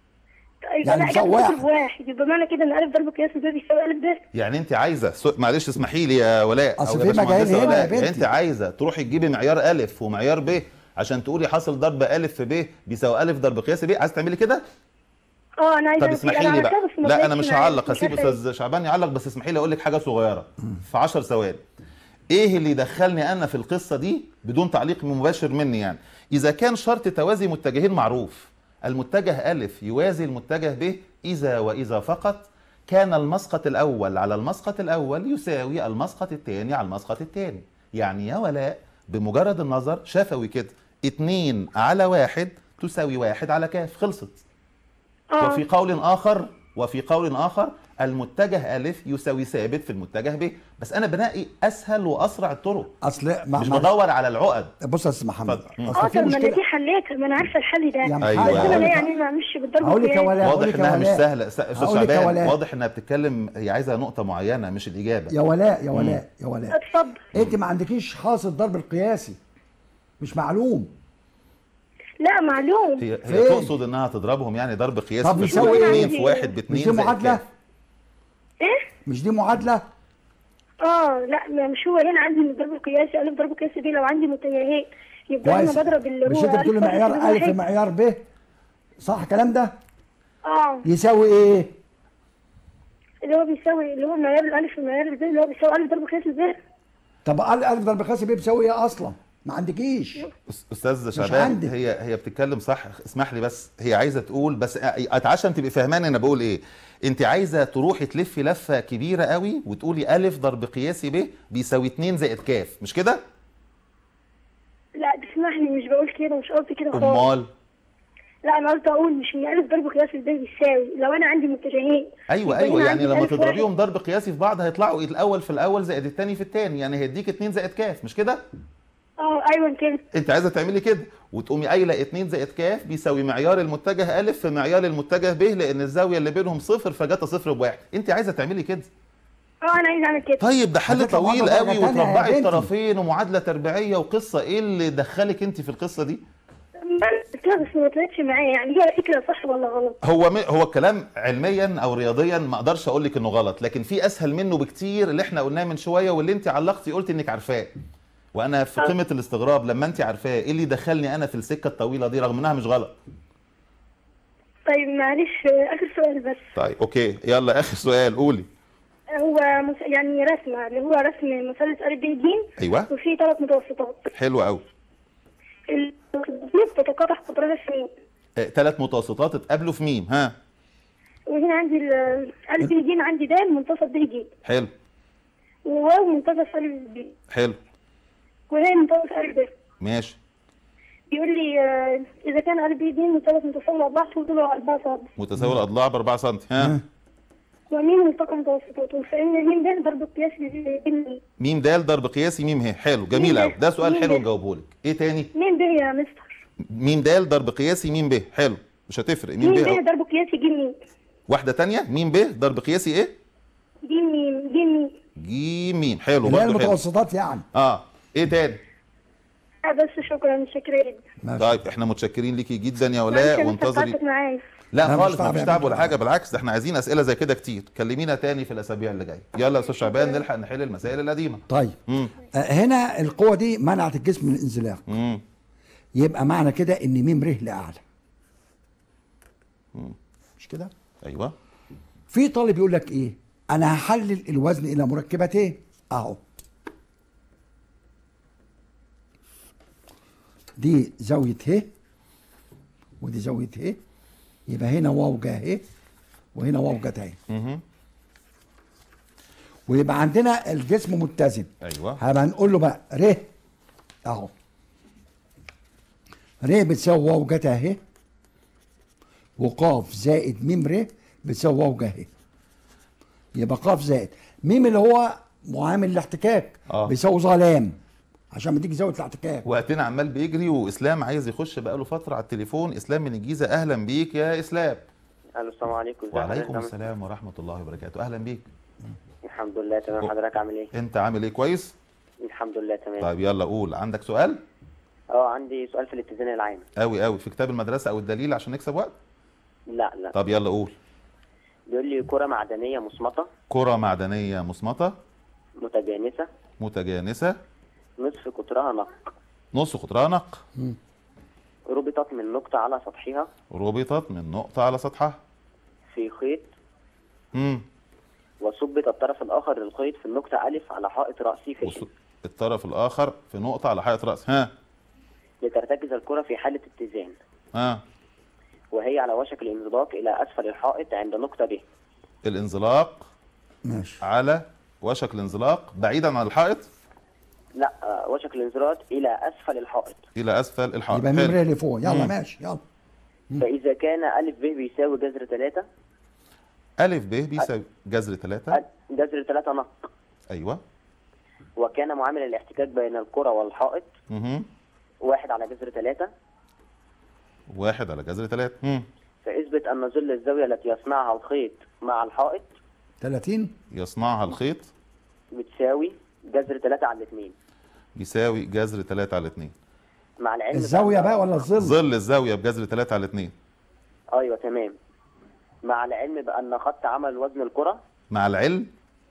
طيب يعني لا بيساوي جتا واحد. صفر بواحد يبقى معنى كده ان الف ضرب قياس ب بيساوي الف ب يعني انت عايزه سو... معلش اسمحي لي يا ولاء أصل أو في يا باشمهندسة مجال هنا ولاء. يا بنتي. يعني انت عايزه تروحي تجيبي معيار الف ومعيار ب عشان تقولي حاصل ضرب الف في ب بيساوي الف ضرب قياس ب عايزه تعملي كده اه انا عايزه طب أقول- اسمحي أنا لي بقى عملتها بس ما لا انا طلعتش مش معايا. هعلق مش هسيب عارفة استاذ شعبان يعلق بس اسمحي لي اقول لك حاجه صغيره في 10 ثواني ايه اللي دخلني انا في القصه دي بدون تعليق مباشر مني يعني اذا كان شرط توازي متجهين معروف المتجه الف يوازي المتجه ب اذا واذا فقط كان المسقط الاول على المسقط الاول يساوي المسقط الثاني على المسقط الثاني يعني يا ولاء بمجرد النظر شفوي كده اتنين على واحد تساوي واحد على كاف خلصت اه وفي قول آخر وفي قول آخر المتجه ألف يساوي ثابت في المتجه ب بس أنا بنقي أسهل وأسرع الطرق اصل مع مش مع- بدور على العقد بص يا استاذ محمد اتفضل. اه اصل في طب ما انا مشكله دي حليتها ما انا عارفه الحل ده يا أيوة. بس محمد انا هقول ليه لك- يعني ما اعملش بالضرب هقول لك يا والقياس؟ ولاء هقول واضح لك يا إنها مش ولاء. سهلة أستاذ هقول لك يا شعبان ولاء. واضح إنها بتتكلم هي عايزة نقطة معينة مش الإجابة يا ولاء يا ولاء يا ولاء اتفضل انت ما عندكيش حاصل ضرب القياسي مش معلوم لا معلوم هي, هي فين؟ تقصد إنها تضربهم يعني ضرب قياسي طب في يساوي اتنين إيه؟ في واحد مش باتنين دي زائد معادله كام؟ ايه مش دي معادله اه لا ما مش هو هنا عندي الضرب القياسي الف ضرب قياسي دي لو عندي متجهين يبقى انا كويس بضرب اللي مش هو انت بتقولي ألف ضرب معيار قياسي الف واحد. معيار ب صح الكلام ده اه يساوي ايه اللي هو بيساوي اللي هو معيار الالف ومعيار الب اللي هو بيساوي الف ضرب قياسي ب طب ال- الف ضرب قياسي ب بيساوي ايه اصلا ما عندكيش أس- استاذ شعبان عندي. هي هي بتتكلم صح اسمح لي بس هي عايزه تقول بس اتعشى انت تبقي فاهماني انا بقول ايه انت عايزه تروحي تلفي لفه كبيره قوي وتقولي الف ضرب قياسي ب بيساوي 2 زائد كاف مش كده لا تسمح لي مش بقول كده مش قصدي كده خالص امال لا انا قصدي اقول مش ان الف ضرب قياسي ب بيساوي لو انا عندي متجهين ايوه يبقى ايوه هنا يعني عندي لما ألف واحد. تضربيهم ضرب قياسي في بعض هيطلعوا الاول في الاول زائد الثاني في الثاني يعني هيديك 2 زائد كاف مش كده اه ايوه كده انت عايزه تعملي كده وتقومي قايله 2 زائد كاف بيساوي معيار المتجه الف في معيار المتجه ب لان الزاويه اللي بينهم صفر فجتا صفر بواحد انت عايزه تعملي كده اه انا عايز اعمل كده طيب ده حل هتطلع طويل معادلة قوي درجة تانية يا وتربعي بنتي. الطرفين ومعادله تربيعيه وقصه ايه اللي دخلك انت في القصه دي قلتها بس ما طلعتش معايا يعني هي فكره صح ولا غلط هو م... هو الكلام علميا او رياضيا ما اقدرش اقول لك انه غلط لكن في اسهل منه بكتير اللي احنا قلناه من شويه واللي انت علقتي قلت انك عارفاه وانا في قمه الاستغراب لما انت عارفاه ايه اللي دخلني انا في السكه الطويله دي رغم انها مش غلط طيب معلش آه، اخر سؤال بس طيب اوكي يلا اخر سؤال قولي هو مس... يعني رسمه اللي هو رسم مثلث ا ب ج ايوه وفيه ثلاث متوسطات حلو قوي الخطوط بتتقاطع قطرها سنين ثلاث متوسطات اتقابلوا في ميم ها وهنا عندي ال ا ب ج عندي د منتصف ب ج حلو وواو منتصف ا ب حلو وهي منتصف ا ب ماشي بيقول لي آه، اذا كان ا ب ج مثلث متساوي الاضلاع طوله 4 سم متساوي الاضلاع ب 4 سم ها وميم ملتقى متوسطاته فان الميم ده ضرب قياس للميم ميم دال ضرب قياسي ميم ه حلو جميل ميم قوي ب. ده سؤال ميم حلو ب. نجاوبه لك ايه تاني ميم ب يا مستر ميم دال ضرب قياسي ميم ب حلو مش هتفرق ميم ميم ب ب أو- ضرب قياسي ج ميم واحده تانية ميم ب ضرب قياسي ايه ج ميم ج ميم جيم ميم حلو اللي هي برضه حلو المتوسطات يعني اه ايه تاني آه، بس شكرا شكرا جدا ماشي. طيب احنا متشكرين ليكي جدا يا معلش ولاء أنا وانتظري استمتعت معاك لا لا، مش خالص تعب مش يا تعب بنت. ولا حاجه بالعكس ده احنا عايزين اسئله زي كده كتير كلمينا تاني في الاسابيع اللي جايه يلا يا استاذ شعبان نلحق نحل المسائل القديمه طيب امم آه، هنا القوة دي منعت الجسم من الانزلاق امم يبقى معنى كده ان ميم ره لاعلى مش كده ايوه في طالب يقول لك ايه انا هحلل الوزن الى مركبتين اهو دي زاوية ه ودي زاوية ه يبقى هنا واو جا ه وهنا واو جت ه مهم. ويبقى عندنا الجسم متزن ايوه هبقى نقول له بقى ر اهو ر بتساوي واو جتا اهي وقاف زائد ميم ر بتساوي واو جا اهي يبقى قاف زائد ميم اللي هو معامل الاحتكاك آه. بيساوي ظلام عشان ما تيجي زاويه الاحتكاك وقتنا عمال بيجري واسلام عايز يخش بقاله فتره على التليفون اسلام من الجيزه اهلا بيك يا اسلام الو السلام عليكم ازي وعليكم حضرتك؟ السلام ورحمه الله وبركاته اهلا بيك الحمد لله تمام حضرتك عامل ايه انت عامل ايه كويس الحمد لله تمام طيب يلا قول عندك سؤال اه عندي سؤال في الاتزان العام قوي قوي في كتاب المدرسه او الدليل عشان نكسب وقت لا لا طب يلا قول بيقول لي كرة معدنية مصمتة كره معدنيه مصمته متجانسة متجانسه نصف قطرها نق نص قطرها نق ربطت من نقطة على سطحها ربطت من نقطه على سطحها في خيط امم وثبت الطرف الآخر للخيط في النقطة ألف على حائط رأسي في وص- الطرف الاخر في نقطه على حائط راس ها لترتكز الكرة في حالة اتزان ها وهي على وشك الانزلاق إلى أسفل الحائط عند نقطة ب الانزلاق ماشي على وشك الانزلاق بعيدا عن الحائط لا آه، وشك الانزلاق إلى أسفل الحائط الى اسفل الحائط يبقى ميم حلو. ر اللي فوق يلا مم. ماشي يلا فإذا كان ألف ب بيساوي جذر ثلاثة الف ب بيساوي جذر ثلاثة جذر ثلاثة نق ايوه وكان معامل الاحتكاك بين الكرة والحائط مهم. واحد على جذر ثلاثة واحد على جذر ثلاثة مم. فاثبت أن ظل الزاوية التي يصنعها الخيط مع الحائط 30 يصنعها الخيط بتساوي جذر ثلاثة على الاثنين بيساوي جذر ثلاثة على اتنين مع العلم الزاويه بأن- بقى ولا الظل ظل الزاوية بجذر ثلاثة على اتنين ايوه تمام مع العلم بأن خط عمل وزن الكرة مع العلم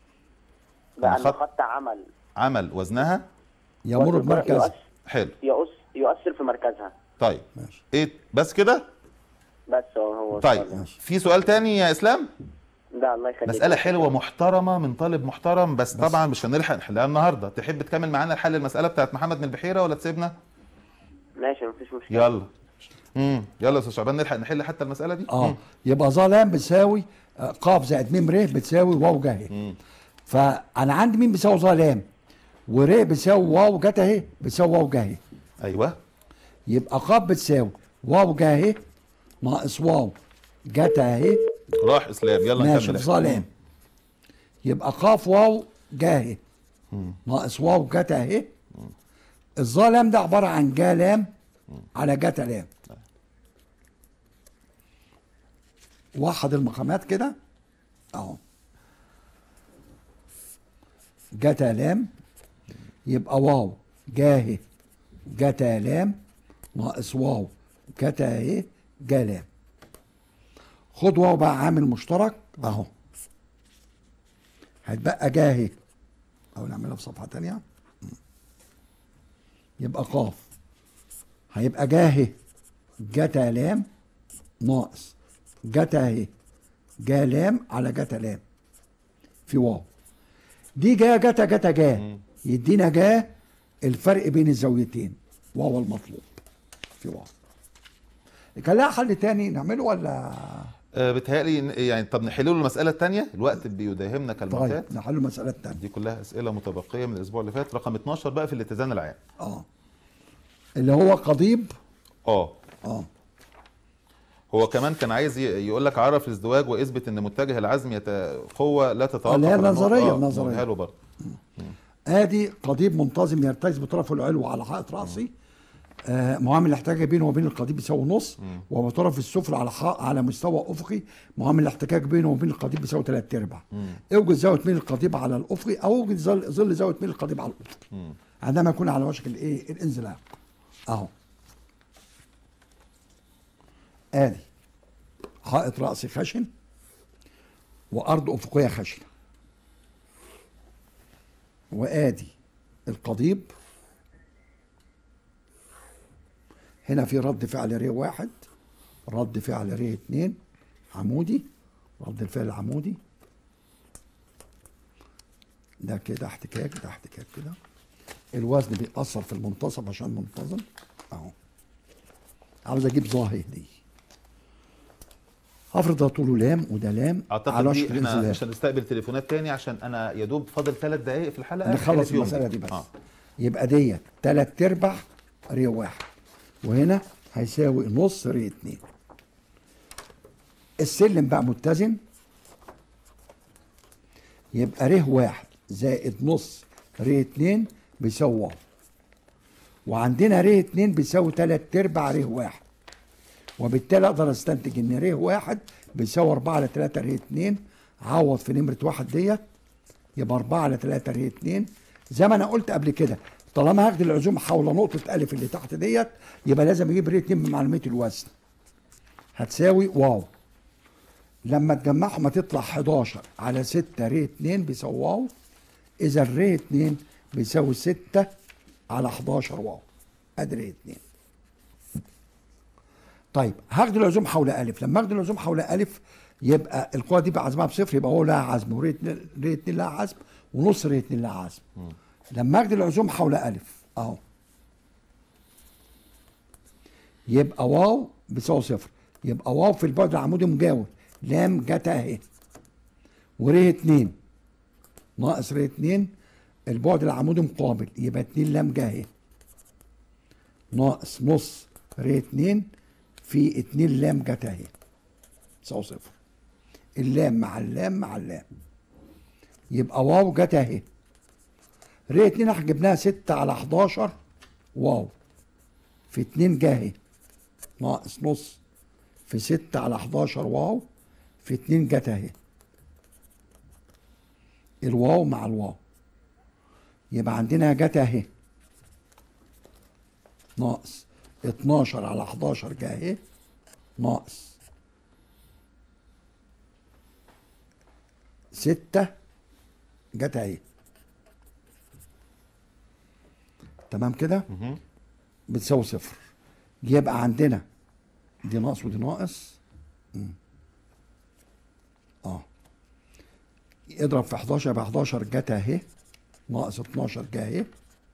بأن خط- خط عمل عمل وزنها يمر وزن الكرة بمركز يؤثر, حلو يؤثر, يؤثر في مركزها طيب ماشي ايه بس كده بس هو هو طيب السؤال. في سؤال تاني يا اسلام لا الله يخليك مسألة حلوة محترمة من طالب محترم بس طبعا مش هنلحق نحلها النهاردة تحب تكمل معانا حل المسألة بتاعت محمد من البحيرة ولا تسيبنا ماشي مفيش مشكلة يلا امم يلا يا استاذ شعبان نلحق نحل حتى المسألة دي اه مم. يبقى ظلام بتساوي آه، قاف زائد ميم ر بتساوي واو جا اهي مم. فانا عندي مين بيساوي ظلام ور بتساوي واو جت اهي بتساوي واو جا اهي ايوه يبقى قاف بتساوي واو جا اهي ناقص واو جت اهي راح اسلام يلا ماشي نكمل في ظلام يبقى قاف واو جا اهي ناقص واو جت اهي الظلام ده عباره عن جا لام على جتا لام وحد المقامات كده اهو جتا لام يبقى واو جاهي جتا لام ناقص واو جتا اهي جا لام خد واو بقى عامل مشترك اهو هتبقى جاهي او نعملها في صفحه تانية يبقى قاف هيبقى جاهي جتا لام ناقص جتا اهي جا لام على جتا لام في واو دي جا جتا جتا جا يدينا جا الفرق بين الزاويتين واو المطلوب في واو كان لها حل تاني نعمله ولا آه بتهيألي إن- يعني طب نحل له المساله الثانيه الوقت بيداهمنا طيب كالمعتاد نحل المسألة التانية دي كلها اسئله متبقيه من الاسبوع اللي فات رقم 12 بقى في الاتزان العام اه اللي هو قضيب اه اه هو كمان كان عايز ي- يقول لك عرف الازدواج واثبت ان متجه العزم يت... قوه لا تتوقف اللي هي عن النقطة. النظرية، آه، النظرية. نقولها له برضه ادي قضيب منتظم يرتكز بطرفه العلوي على حائط راسي آه معامل الاحتكاك بينه وبين القضيب بيساوي نص وبطرف السفلى على حق على مستوى افقي معامل الاحتكاك بينه وبين القضيب بيساوي ثلاث ارباع اوجد زاويه ميل القضيب على الافقي او اوجد ظل ظل زاويه ميل القضيب على الافقي عندما يكون على وشك الايه الانزلاق اهو ادي حائط راسي خشن وارض افقيه خشنه وادي القضيب هنا في رد فعل ري واحد رد فعل ري اتنين عمودي رد الفعل العمودي ده كده احتكاك ده احتكاك كده الوزن بيأثر في المنتصف عشان منتظم اهو عاوز اجيب ظاهر دي هفرض ده طوله لام وده لام على اعتقد وشك دي احنا الانزلاق مش هنستقبل تليفونات تاني عشان انا يا دوب فاضل ثلاث دقائق في الحلقه نخلص فيهم المسألة دي بس آه. يبقى ديت تلات ارباع ري واحد وهنا هيساوي نص ري اتنين السلم بقى متزن يبقى ر واحد زائد نص ر اتنين بيساوي واو وعندنا ر اتنين بيساوي تلات ارباع ر واحد وبالتالي اقدر استنتج ان ر واحد بيساوي اربعة على تلاتة ر اتنين عوض في نمرة واحد ديت يبقى 4 على 3 ر 2 زي ما انا قلت قبل كده طالما هاخد العزوم حول نقطة ألف اللي تحت ديت يبقى لازم أجيب ر 2 بمعلومية الوزن هتساوي واو لما تجمعهم هتطلع 11 على 6 ر 2 بيساوي واو إذا ر 2 بيساوي 6 على 11 واو أدي ر 2 طيب هاخد العزوم حول ألف لما اخد العزوم حول ألف يبقى القوة دي بعزمها بصفر يبقى هو لها عزم وري اتنين ري اتنين لها عزم ونص ري اتنين لها عزم لما اخد العزوم حول ألف أهو يبقى واو بيساوي صفر يبقى واو في البعد العمودي مجاور لام جت اهي وري اتنين ناقص ري اتنين البعد العمودي مقابل يبقى اتنين لام جه اهي ناقص نص ر اتنين في اتنين لام جت اهي تساوي صفر اللام مع اللام مع اللام يبقى واو جت اهي ر اتنين احنا جبناها ستة على 11 واو في اتنين جه اهي ناقص نص في ستة على 11 واو في اتنين جت اهي الواو مع الواو يبقى عندنا جت اهي ناقص 12 على 11 جه اهي ناقص ستة جت اهي تمام كده بتساوي صفر يبقى عندنا دي ناقص ودي ناقص مم. اه اضرب في 11 يبقى 11 جت اهي ناقص 12 جه اهي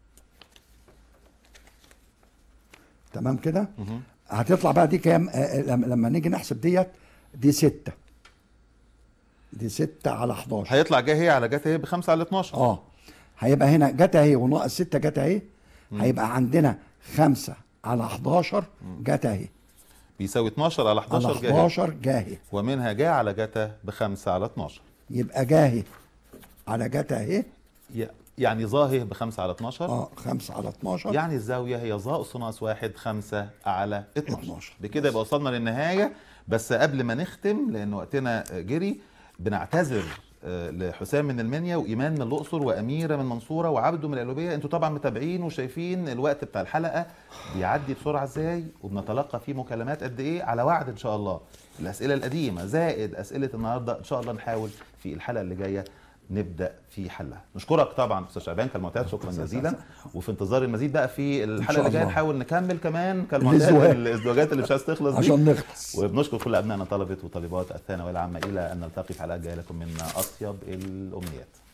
تمام كده هتطلع بقى دي كام آه، آه، لما لما نيجي نحسب ديت دي 6 دي 6 على 11 هيطلع جه هي على جت هي ب 5 على 12 اه هيبقى هنا جت اهي وناقص 6 جت اهي هيبقى عندنا 5 على 11 جت اهي بيساوي 12 على على 11 جه هي. 11 جاهي ومنها جه على جتا ب 5 على 12 يبقى جاهي على جت اهي ي- يعني ظاهر ب 5 على 12 اه 5 على 12 يعني الزاويه هي ظا اس ناقص 1 5 على 12 12. بكده يبقى وصلنا للنهايه بس قبل ما نختم لان وقتنا جري بنعتذر آه، لحسام من المنيا وايمان من الاقصر واميره من المنصوره وعبده من القلوبيه انتوا طبعا متابعين وشايفين الوقت بتاع الحلقه بيعدي بسرعه ازاي وبنتلقى فيه مكالمات قد ايه على وعد ان شاء الله الاسئله القديمه زائد اسئله النهارده ان شاء الله نحاول في الحلقه اللي جايه نبدا في حلها نشكرك طبعا استاذ شعبان كالمعتاد شكرا جزيلا وفي انتظار المزيد بقى في الحلقه اللي جايه الله. نحاول نكمل كمان كالمعتاد الازدواج. الازدواجات اللي مش عايز تخلص دي عشان نخلص وبنشكر كل ابنائنا طلبه وطالبات الثانويه العامه الى ان نلتقي في حلقات جايه لكم منا اطيب الامنيات